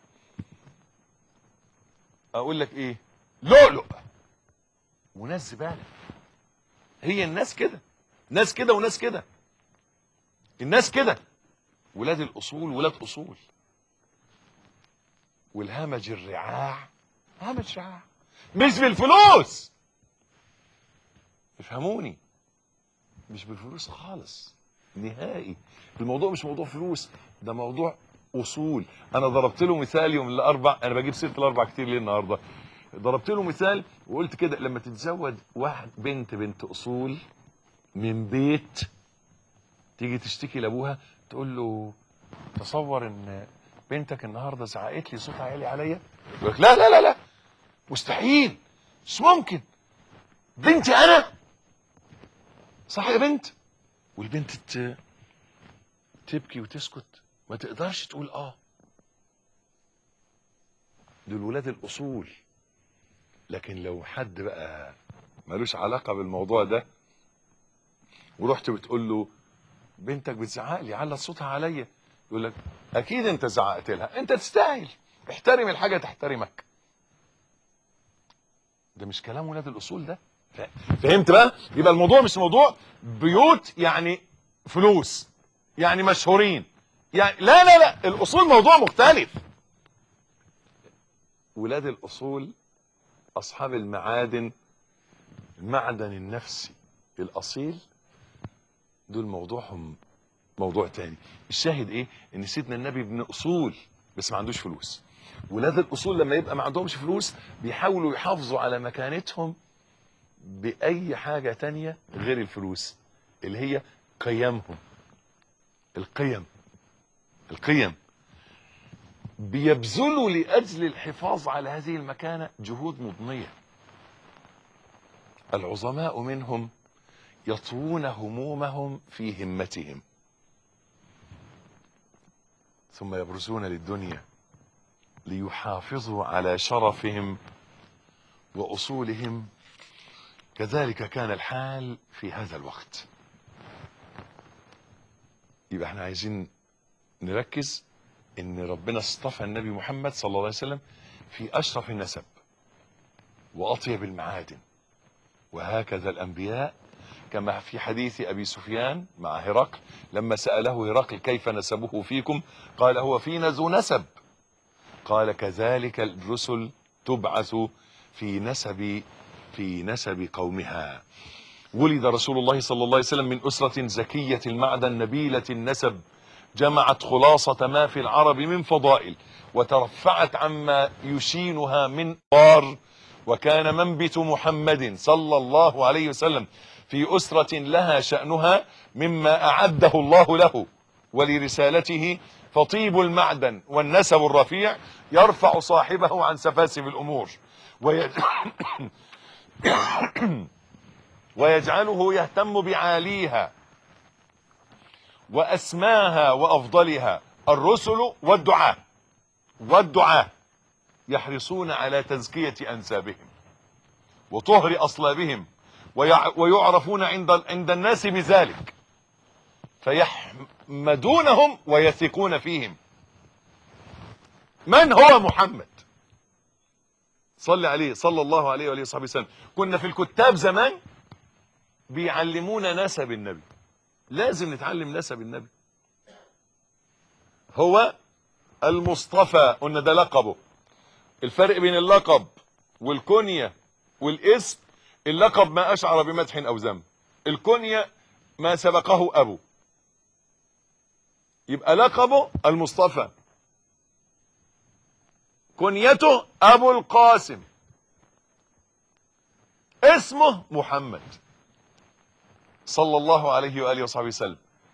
اقول لك ايه لؤلؤ وناس زباله هي الناس كده ناس كده وناس كده الناس كده ولاد الاصول ولاد اصول والهمج الرعاع همج رعاع مش بالفلوس افهموني مش بالفلوس خالص نهائي الموضوع مش موضوع فلوس ده موضوع اصول انا ضربت له مثال يوم الاربع انا بجيب سيره الاربع كتير ليه النهارده ضربت له مثال وقلت كده لما تتزوج واحد بنت بنت اصول من بيت تيجي تشتكي لابوها تقول له تصور ان بنتك النهارده زعقت لي صوتها عالي عليا يقول لك لا لا لا لا مستحيل مش ممكن بنتي انا صح يا بنت والبنت ت... تبكي وتسكت ما تقدرش تقول اه دول ولاد الاصول لكن لو حد بقى ملوش علاقه بالموضوع ده ورحت بتقول له بنتك بتزعق لي علت صوتها عليا يقول لك اكيد انت زعقت لها انت تستاهل احترم الحاجه تحترمك ده مش كلام ولاد الاصول ده ف- فهمت بقى يبقى الموضوع مش موضوع بيوت يعني فلوس يعني مشهورين يعني لا لا لا الاصول موضوع مختلف ولاد الاصول اصحاب المعادن المعدن النفسي الاصيل دول موضوعهم موضوع تاني الشاهد ايه ان سيدنا النبي ابن اصول بس ما عندوش فلوس ولاد الاصول لما يبقى ما عندهمش فلوس بيحاولوا يحافظوا على مكانتهم باي حاجة تانية غير الفلوس اللي هي قيمهم القيم القيم بيبذلوا لاجل الحفاظ على هذه المكانة جهود مضنية العظماء منهم يطوون همومهم في همتهم ثم يبرزون للدنيا ليحافظوا على شرفهم واصولهم كذلك كان الحال في هذا الوقت يبقى احنا عايزين نركز ان ربنا اصطفى النبي محمد صلى الله عليه وسلم في اشرف النسب واطيب المعادن وهكذا الأنبياء كما في حديث أبي سفيان مع هرقل لما سأله هرقل كيف نسبه فيكم قال هو فينا ذو نسب قال كذلك الرسل تبعث في نسب في نسب قومها ولد رسول الله صلى الله عليه وسلم من أسرة زكية المعدن نبيلة النسب جمعت خلاصة ما في العرب من فضائل وترفعت عما يشينها من طار وكان منبت محمد صلى الله عليه وسلم في أسرة لها شأنها مما أعده الله له ولرسالته فطيب المعدن والنسب الرفيع يرفع صاحبه عن سفاسف الأمور ويج... ويجعله يهتم بعاليها وأسماها وأفضلها الرسل والدعاة والدعاة يحرصون على تزكية أنسابهم وطهر أصلابهم ويع- ويعرفون عند عند الناس بذلك فيحمدونهم ويثقون فيهم من هو محمد صلى عليه صلى الله عليه وآله وصحبه وسلم كنا في الكتاب زمان بيعلمونا نسب النبي لازم نتعلم نسب النبي هو المصطفى قلنا ده لقبه الفرق بين اللقب والكنية والاسم اللقب ما أشعر بمدح أو ذم الكنية ما سبقه أبو يبقى لقبه المصطفى كنيته أبو القاسم اسمه محمد صلى الله عليه وآله وصحبه وسلم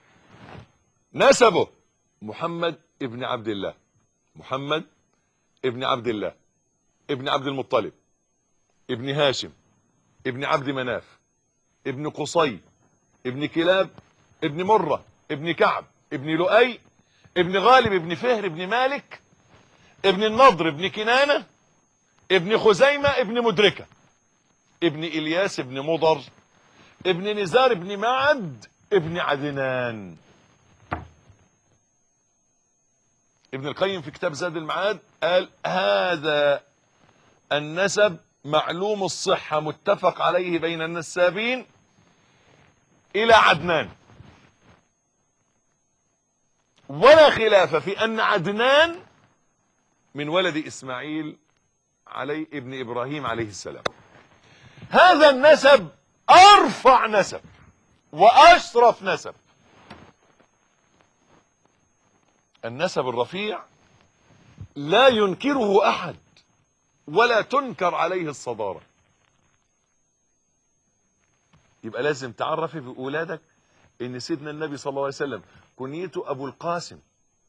نسبه محمد ابن عبد الله محمد ابن عبد الله ابن عبد المطلب ابن هاشم ابن عبد مناف ابن قصي ابن كلاب ابن مرة ابن كعب ابن لؤي ابن غالب ابن فهر ابن مالك ابن النضر ابن كنانة ابن خزيمة ابن مدركة ابن إلياس ابن مضر ابن نزار ابن معد ابن عدنان ابن القيم في كتاب زاد المعاد قال هذا النسب معلوم الصحة متفق عليه بين النسابين إلى عدنان ولا خلاف في أن عدنان من ولد إسماعيل علي ابن إبراهيم عليه السلام هذا النسب أرفع نسب وأشرف نسب النسب الرفيع لا ينكره أحد ولا تنكر عليه الصدارة يبقى لازم تعرفي في أولادك ان سيدنا النبي صلى الله عليه وسلم كنيته أبو القاسم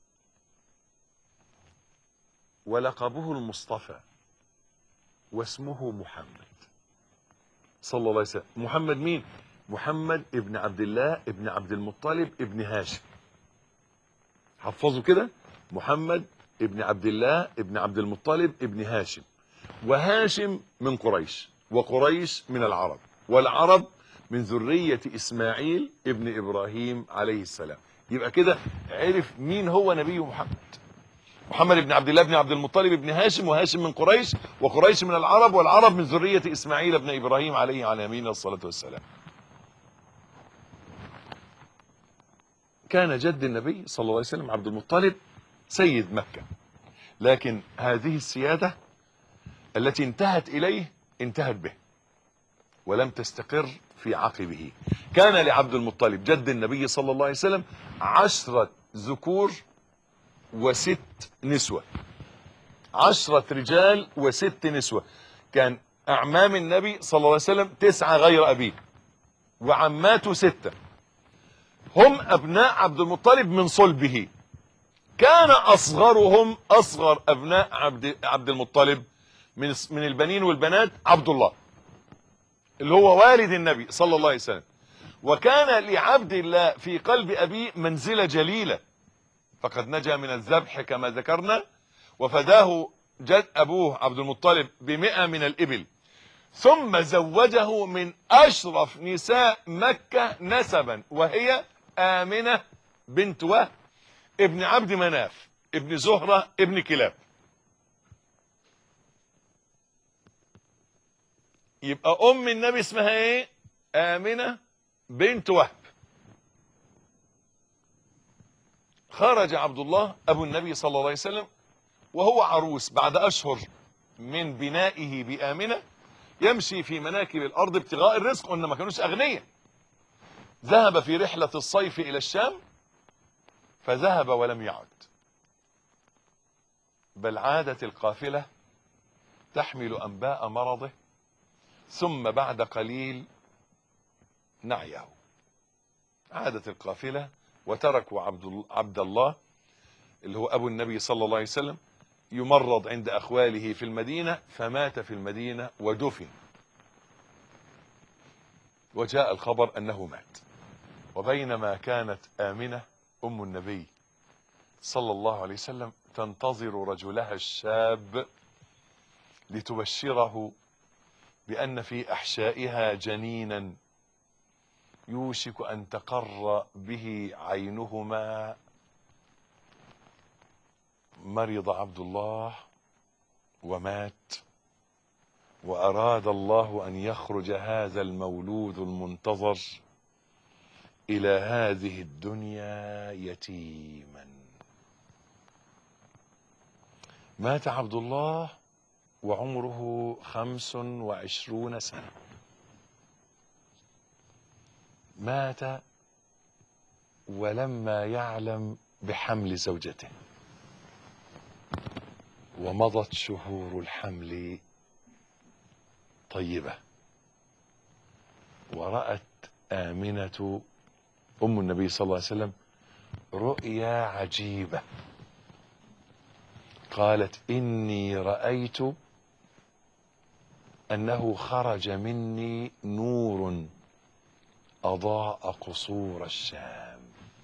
ولقبه المصطفى واسمه محمد صلى الله عليه وسلم محمد مين محمد ابن عبد الله ابن عبد المطلب ابن هاشم حفظوا كده محمد ابن عبد الله ابن عبد المطلب ابن هاشم وهاشم من قريش وقريش من العرب والعرب من ذرية إسماعيل ابن إبراهيم عليه السلام يبقى كده عرف مين هو نبي محمد محمد بن عبد الله بن عبد المطلب بن هاشم وهاشم من قريش وقريش من العرب والعرب من ذرية إسماعيل بن إبراهيم عليه على يمين الصلاة والسلام كان جد النبي صلى الله عليه وسلم عبد المطلب سيد مكة لكن هذه السيادة التي انتهت إليه انتهت به ولم تستقر في عقبه كان لعبد المطلب جد النبي صلى الله عليه وسلم عشرة ذكور وست نسوة عشرة رجال وست نسوة كان أعمام النبي صلى الله عليه وسلم تسعة غير أبيه وعماته ستة هم أبناء عبد المطلب من صلبه كان أصغرهم أصغر أبناء عبد, عبد المطلب من من البنين والبنات عبد الله اللي هو والد النبي صلى الله عليه وسلم وكان لعبد الله في قلب أبيه منزلة جليلة فقد نجا من الذبح كما ذكرنا وفداه جد أبوه عبد المطلب بمئة من الإبل ثم زوجه من أشرف نساء مكة نسبا وهي آمنة بنت وهب ابن عبد مناف ابن زهرة ابن كلاب يبقى ام النبي اسمها ايه امنه بنت وهب خرج عبد الله ابو النبي صلى الله عليه وسلم وهو عروس بعد اشهر من بنائه بامنه يمشي في مناكب الارض ابتغاء الرزق قلنا ما كانوش اغنياء ذهب في رحله الصيف الى الشام فذهب ولم يعد بل عادت القافله تحمل انباء مرضه ثم بعد قليل نعيه عادت القافله وتركوا عبد عبد الله اللي هو ابو النبي صلى الله عليه وسلم يمرض عند اخواله في المدينه فمات في المدينه ودفن وجاء الخبر انه مات وبينما كانت امنه ام النبي صلى الله عليه وسلم تنتظر رجلها الشاب لتبشره بان في احشائها جنينا يوشك ان تقر به عينهما مرض عبد الله ومات واراد الله ان يخرج هذا المولود المنتظر الى هذه الدنيا يتيما مات عبد الله وعمره خمس وعشرون سنه مات ولما يعلم بحمل زوجته ومضت شهور الحمل طيبه ورات امنه ام النبي صلى الله عليه وسلم رؤيا عجيبه قالت اني رايت انه خرج مني نور اضاء قصور الشام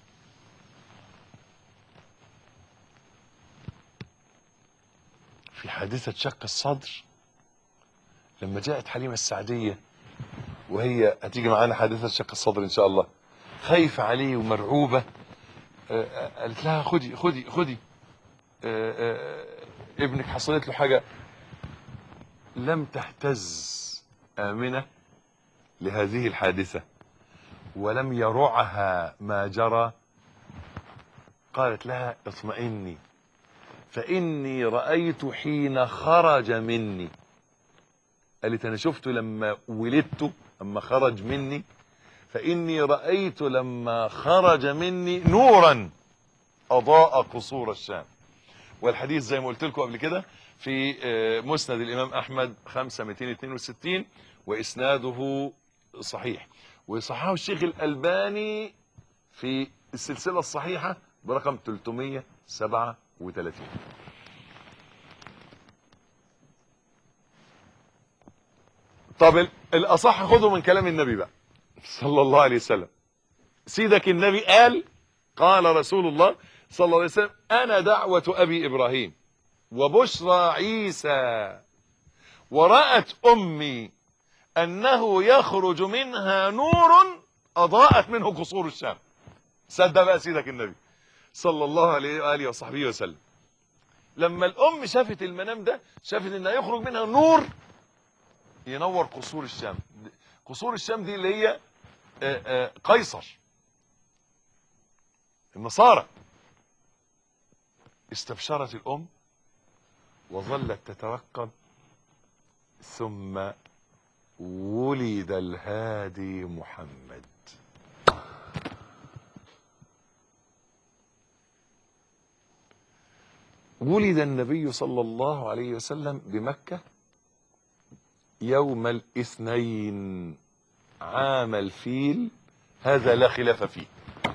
في حادثه شق الصدر لما جاءت حليمه السعديه وهي هتيجي معانا حادثه شق الصدر ان شاء الله خايفه عليه ومرعوبه آه، آه، قالت لها خدي خدي خدي آه، آه، ابنك حصلت له حاجه لم تهتز امنه لهذه الحادثه ولم يرعها ما جرى قالت لها اطمئني فاني رايت حين خرج مني قالت انا شفته لما ولدته اما خرج مني فاني رايت لما خرج مني نورا اضاء قصور الشام والحديث زي ما قلت لكم قبل كده في آه، مسند الامام احمد 5262 واسناده صحيح وصححه الشيخ الالباني في السلسله الصحيحه برقم 337 طب ال- الاصح خذوا من كلام النبي بقى صلى الله عليه وسلم سيدك النبي قال قال رسول الله صلى الله عليه وسلم انا دعوه ابي ابراهيم وبشرى عيسى ورأت امي انه يخرج منها نور اضاءت منه قصور الشام صدق بقى سيدك النبي صلى الله عليه واله وصحبه وسلم لما الام شافت المنام ده شافت ان هيخرج منها نور ينور قصور الشام قصور الشام دي اللي هي آه، آه، قيصر النصارى استبشرت الام وظلت تترقب ثم ولد الهادي محمد ولد النبي صلى الله عليه وسلم بمكة يوم الاثنين عام الفيل هذا لا خلاف فيه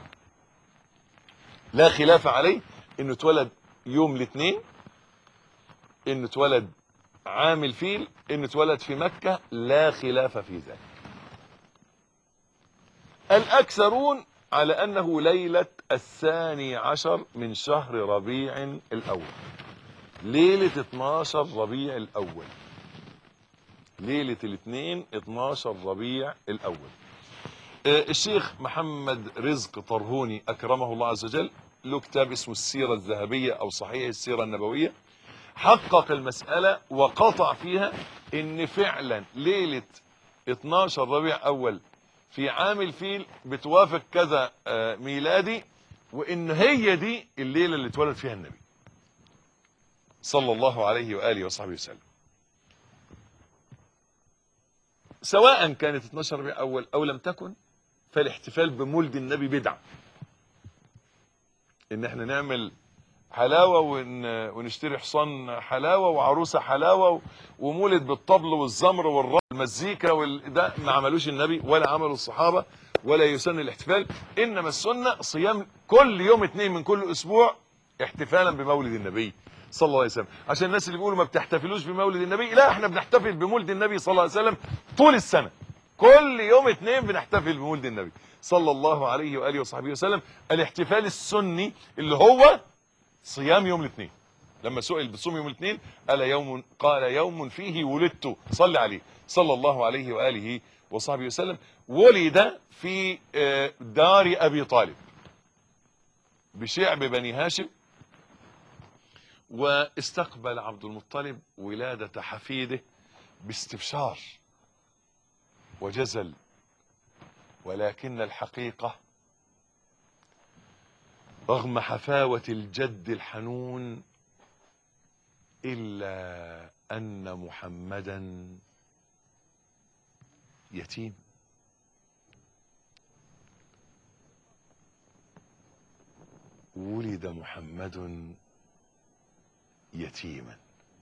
لا خلاف عليه انه اتولد يوم الاثنين انه اتولد عام الفيل انه اتولد في مكة لا خلاف في ذلك الاكثرون على انه ليلة الثاني عشر من شهر ربيع الاول ليلة 12 ربيع الاول ليلة الاثنين 12 ربيع الاول آه، الشيخ محمد رزق طرهوني اكرمه الله عز وجل له كتاب اسمه السيرة الذهبية او صحيح السيرة النبوية حقق المسألة وقطع فيها ان فعلا ليلة 12 ربيع اول في عام الفيل بتوافق كذا آه، ميلادي وان هي دي الليلة اللي اتولد فيها النبي صلى الله عليه وآله وصحبه وسلم سواء كانت 12 ربيع اول او لم تكن فالاحتفال بمولد النبي بدعة ان احنا نعمل حلاوة ون... ونشتري حصان حلاوة وعروسة حلاوة و... ومولد بالطبل والزمر والمزيكا وال... ده ما عملوش النبي ولا عملوا الصحابة ولا يسن الاحتفال انما السنة صيام كل يوم اثنين من كل اسبوع احتفالا بمولد النبي صلى الله عليه وسلم عشان الناس اللي بيقولوا ما بتحتفلوش بمولد النبي لا احنا بنحتفل بمولد النبي صلى الله عليه وسلم طول السنة كل يوم اثنين بنحتفل بمولد النبي صلى الله عليه وآله وصحبه وسلم الاحتفال السني اللي هو صيام يوم الاثنين لما سئل بتصوم يوم الاثنين قال يوم قال يوم فيه ولدت صلى عليه صلى الله عليه واله وصحبه وسلم ولد في آه، دار ابي طالب بشعب بني هاشم واستقبل عبد المطلب ولادة حفيده باستبشار وجزل ولكن الحقيقة رغم حفاوة الجد الحنون إلا أن محمدا يتيم ولد محمد يتيما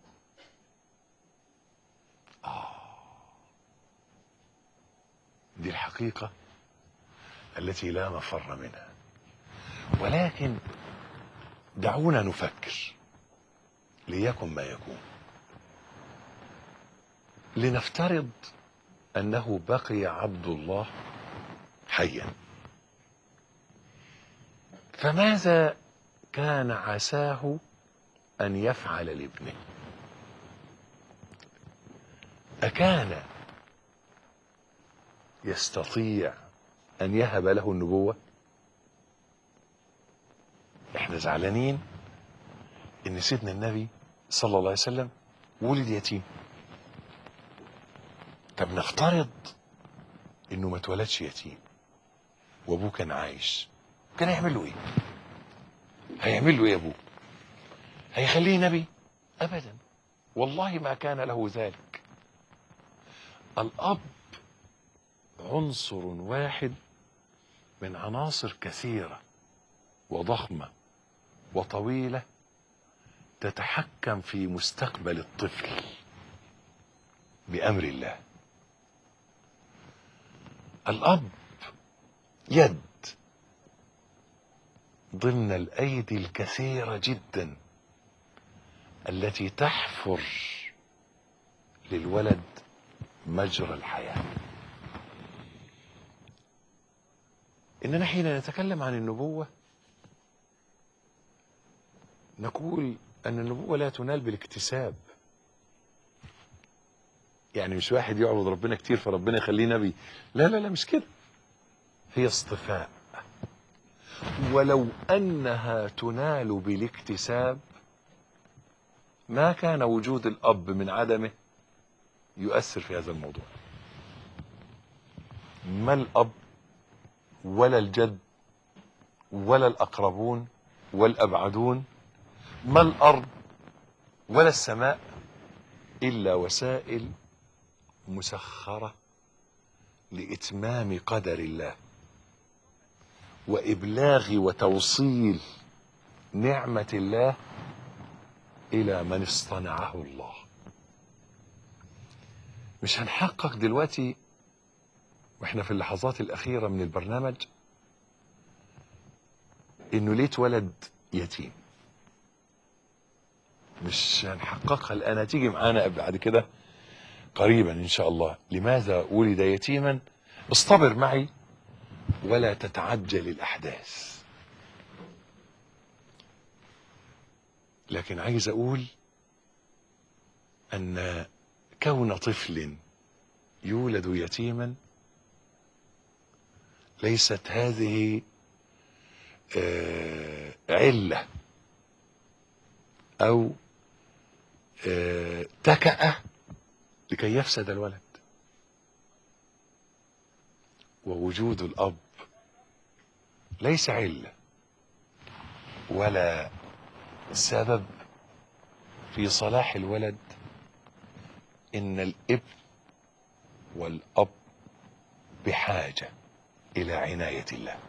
آه دي الحقيقة التي لا مفر منها ولكن دعونا نفكر ليكن ما يكون لنفترض انه بقي عبد الله حيا فماذا كان عساه ان يفعل لابنه اكان يستطيع ان يهب له النبوه احنا زعلانين ان سيدنا النبي صلى الله عليه وسلم ولد يتيم طب نفترض انه ما اتولدش يتيم وابوه كان عايش كان هيعمل له ايه هيعمل له ايه ابوه هيخليه نبي ابدا والله ما كان له ذلك الاب عنصر واحد من عناصر كثيره وضخمه وطويله تتحكم في مستقبل الطفل بامر الله الاب يد ضمن الايدي الكثيره جدا التي تحفر للولد مجرى الحياه اننا حين نتكلم عن النبوه نقول ان النبوه لا تنال بالاكتساب يعني مش واحد يعبد ربنا كتير فربنا يخليه نبي لا لا لا مش كده هي اصطفاء ولو انها تنال بالاكتساب ما كان وجود الاب من عدمه يؤثر في هذا الموضوع ما الاب ولا الجد ولا الاقربون والابعدون ما الارض ولا السماء الا وسائل مسخره لاتمام قدر الله وابلاغ وتوصيل نعمه الله الى من اصطنعه الله مش هنحقق دلوقتي واحنا في اللحظات الاخيره من البرنامج انه ليه اتولد يتيم مش هنحققها الان هتيجي معانا بعد كده قريبا ان شاء الله لماذا ولد يتيما اصطبر معي ولا تتعجل الاحداث لكن عايز اقول ان كون طفل يولد يتيما ليست هذه آه، عله او آه، تكأ لكي يفسد الولد ووجود الأب ليس علة ولا سبب في صلاح الولد إن الابن والأب بحاجة إلى عناية الله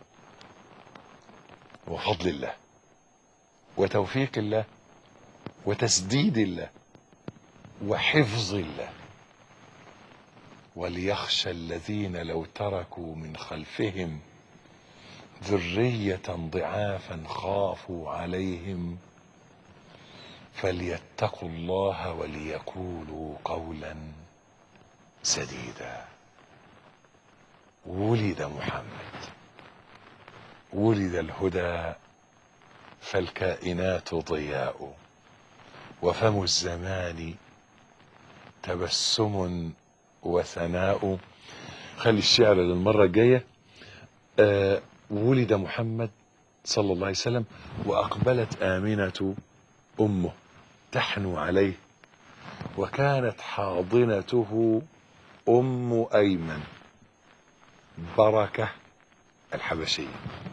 وفضل الله وتوفيق الله وتسديد الله وحفظ الله وليخشى الذين لو تركوا من خلفهم ذرية ضعافا خافوا عليهم فليتقوا الله وليقولوا قولا سديدا ولد محمد ولد الهدى فالكائنات ضياء وفم الزمان تبسم وثناء خلي الشعر للمرة الجاية آه ولد محمد صلى الله عليه وسلم وأقبلت آمنة أمه تحنو عليه وكانت حاضنته أم أيمن بركة الحبشية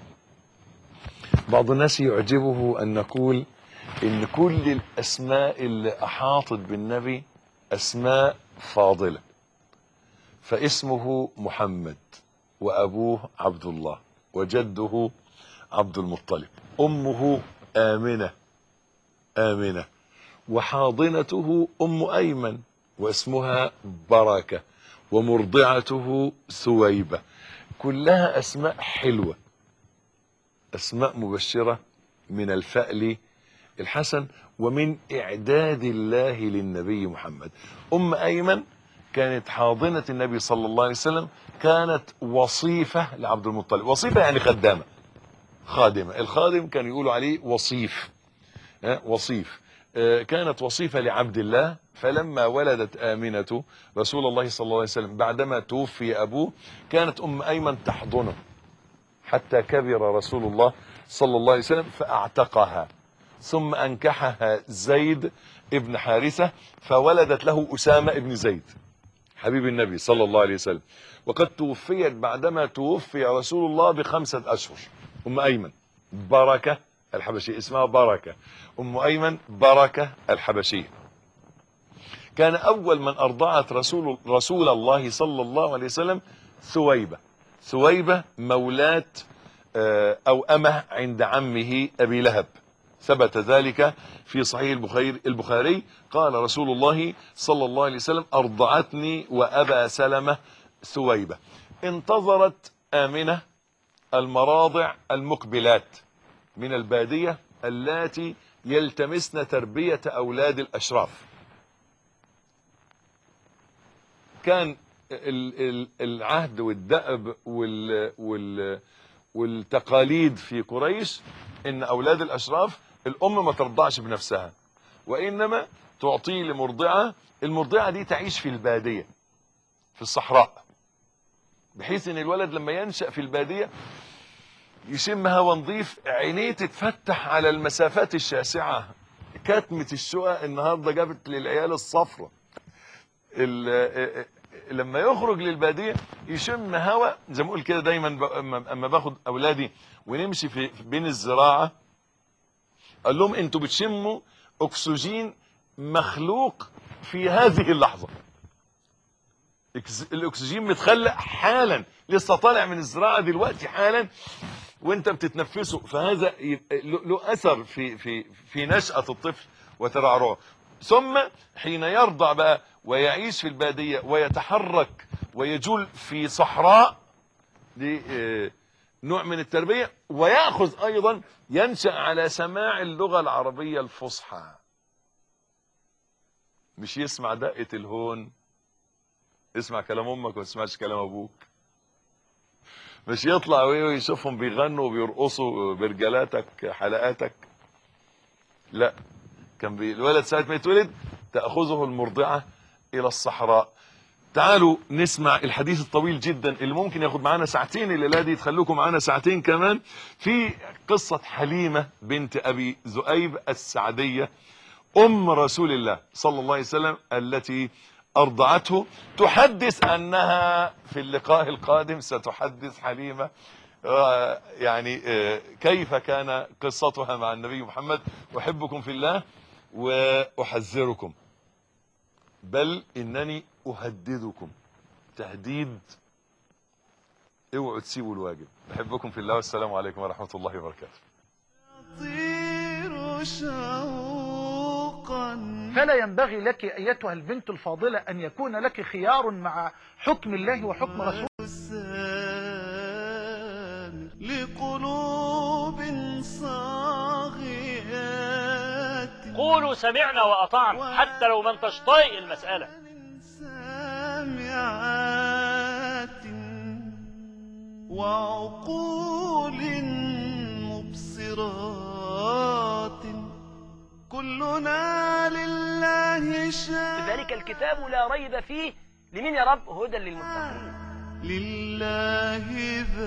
بعض الناس يعجبه أن نقول إن كل الأسماء اللي أحاطت بالنبي أسماء فاضلة فاسمه محمد وأبوه عبد الله وجده عبد المطلب أمه آمنة آمنة وحاضنته أم أيمن واسمها بركة ومرضعته ثويبة كلها أسماء حلوة أسماء مبشرة من الفأل الحسن ومن إعداد الله للنبي محمد أم أيمن كانت حاضنة النبي صلى الله عليه وسلم كانت وصيفة لعبد المطلب وصيفة يعني خدامة خادمة الخادم كان يقولوا عليه وصيف ها، وصيف آه، كانت وصيفة لعبد الله فلما ولدت آمنة رسول الله صلى الله عليه وسلم بعدما توفي أبوه كانت أم أيمن تحضنه حتى كبر رسول الله صلى الله عليه وسلم فأعتقها ثم أنكحها زيد ابن حارثة فولدت له أسامة ابن زيد حبيب النبي صلى الله عليه وسلم وقد توفيت بعدما توفي رسول الله بخمسة أشهر أم أيمن بركة الحبشية اسمها بركة أم أيمن بركة الحبشية كان أول من أرضعت رسول, رسول الله صلى الله عليه وسلم ثويبة ثويبة مولاة آه، أو أمه عند عمه أبي لهب ثبت ذلك في صحيح البخاري البخاري قال رسول الله صلى الله عليه وسلم أرضعتني وأبا سلمة ثويبة انتظرت آمنة المراضع المقبلات من البادية اللاتي يلتمسن تربية أولاد الأشراف كان ال- ال- العهد والدأب وال وال والتقاليد في قريش ان اولاد الاشراف الام ما ترضعش بنفسها وانما تعطيه لمرضعه المرضعه دي تعيش في الباديه في الصحراء بحيث ان الولد لما ينشا في الباديه يشم هوا نظيف عينيه تتفتح على المسافات الشاسعه كتمه الشقق النهارده جابت للعيال الصفرة ال- لما يخرج للباديه يشم هوا زي ما اقول كده دايما ب- اما أما باخد اولادي ونمشي في في- بين الزراعه قال لهم انتوا بتشموا اكسجين مخلوق في هذه اللحظه إكس- الاكسجين متخلق حالا لسه طالع من الزراعه دلوقتي حالا وانت بتتنفسه فهذا يبقى له له اثر في في في نشاه الطفل وترعرعه ثم حين يرضع بقى ويعيش في الباديه ويتحرك ويجول في صحراء دي آه، نوع من التربيه وياخذ ايضا ينشا على سماع اللغه العربيه الفصحى مش يسمع دقه الهون اسمع كلام امك وما تسمعش كلام ابوك مش يطلع ويشوفهم بيغنوا وبيرقصوا برجلاتك حلقاتك لا كان بي... الولد ساعة ما يتولد تأخذه المرضعة إلى الصحراء تعالوا نسمع الحديث الطويل جدا اللي ممكن ياخد معانا ساعتين الليلة دي تخلوكم معانا ساعتين كمان في قصة حليمة بنت أبي ذؤيب السعدية أم رسول الله صلى الله عليه وسلم التي أرضعته تحدث أنها في اللقاء القادم ستحدث حليمة آه، يعني آه، كيف كان قصتها مع النبي محمد أحبكم في الله وأحذركم بل إنني أهددكم تهديد اوعوا تسيبوا الواجب أحبكم في الله والسلام عليكم ورحمة الله وبركاته
يطير شوقا
فلا ينبغي لك أيتها البنت الفاضلة أن يكون لك خيار مع حكم الله وحكم رسوله
سام لقلوب صاغيات
قولوا سمعنا وأطعنا حتى لو ما انتش طايق المسألة
سامعات وعقول مبصرات كلنا لله شاء
ذلك الكتاب لا ريب فيه لمن يا رب هدى للمتقين
لله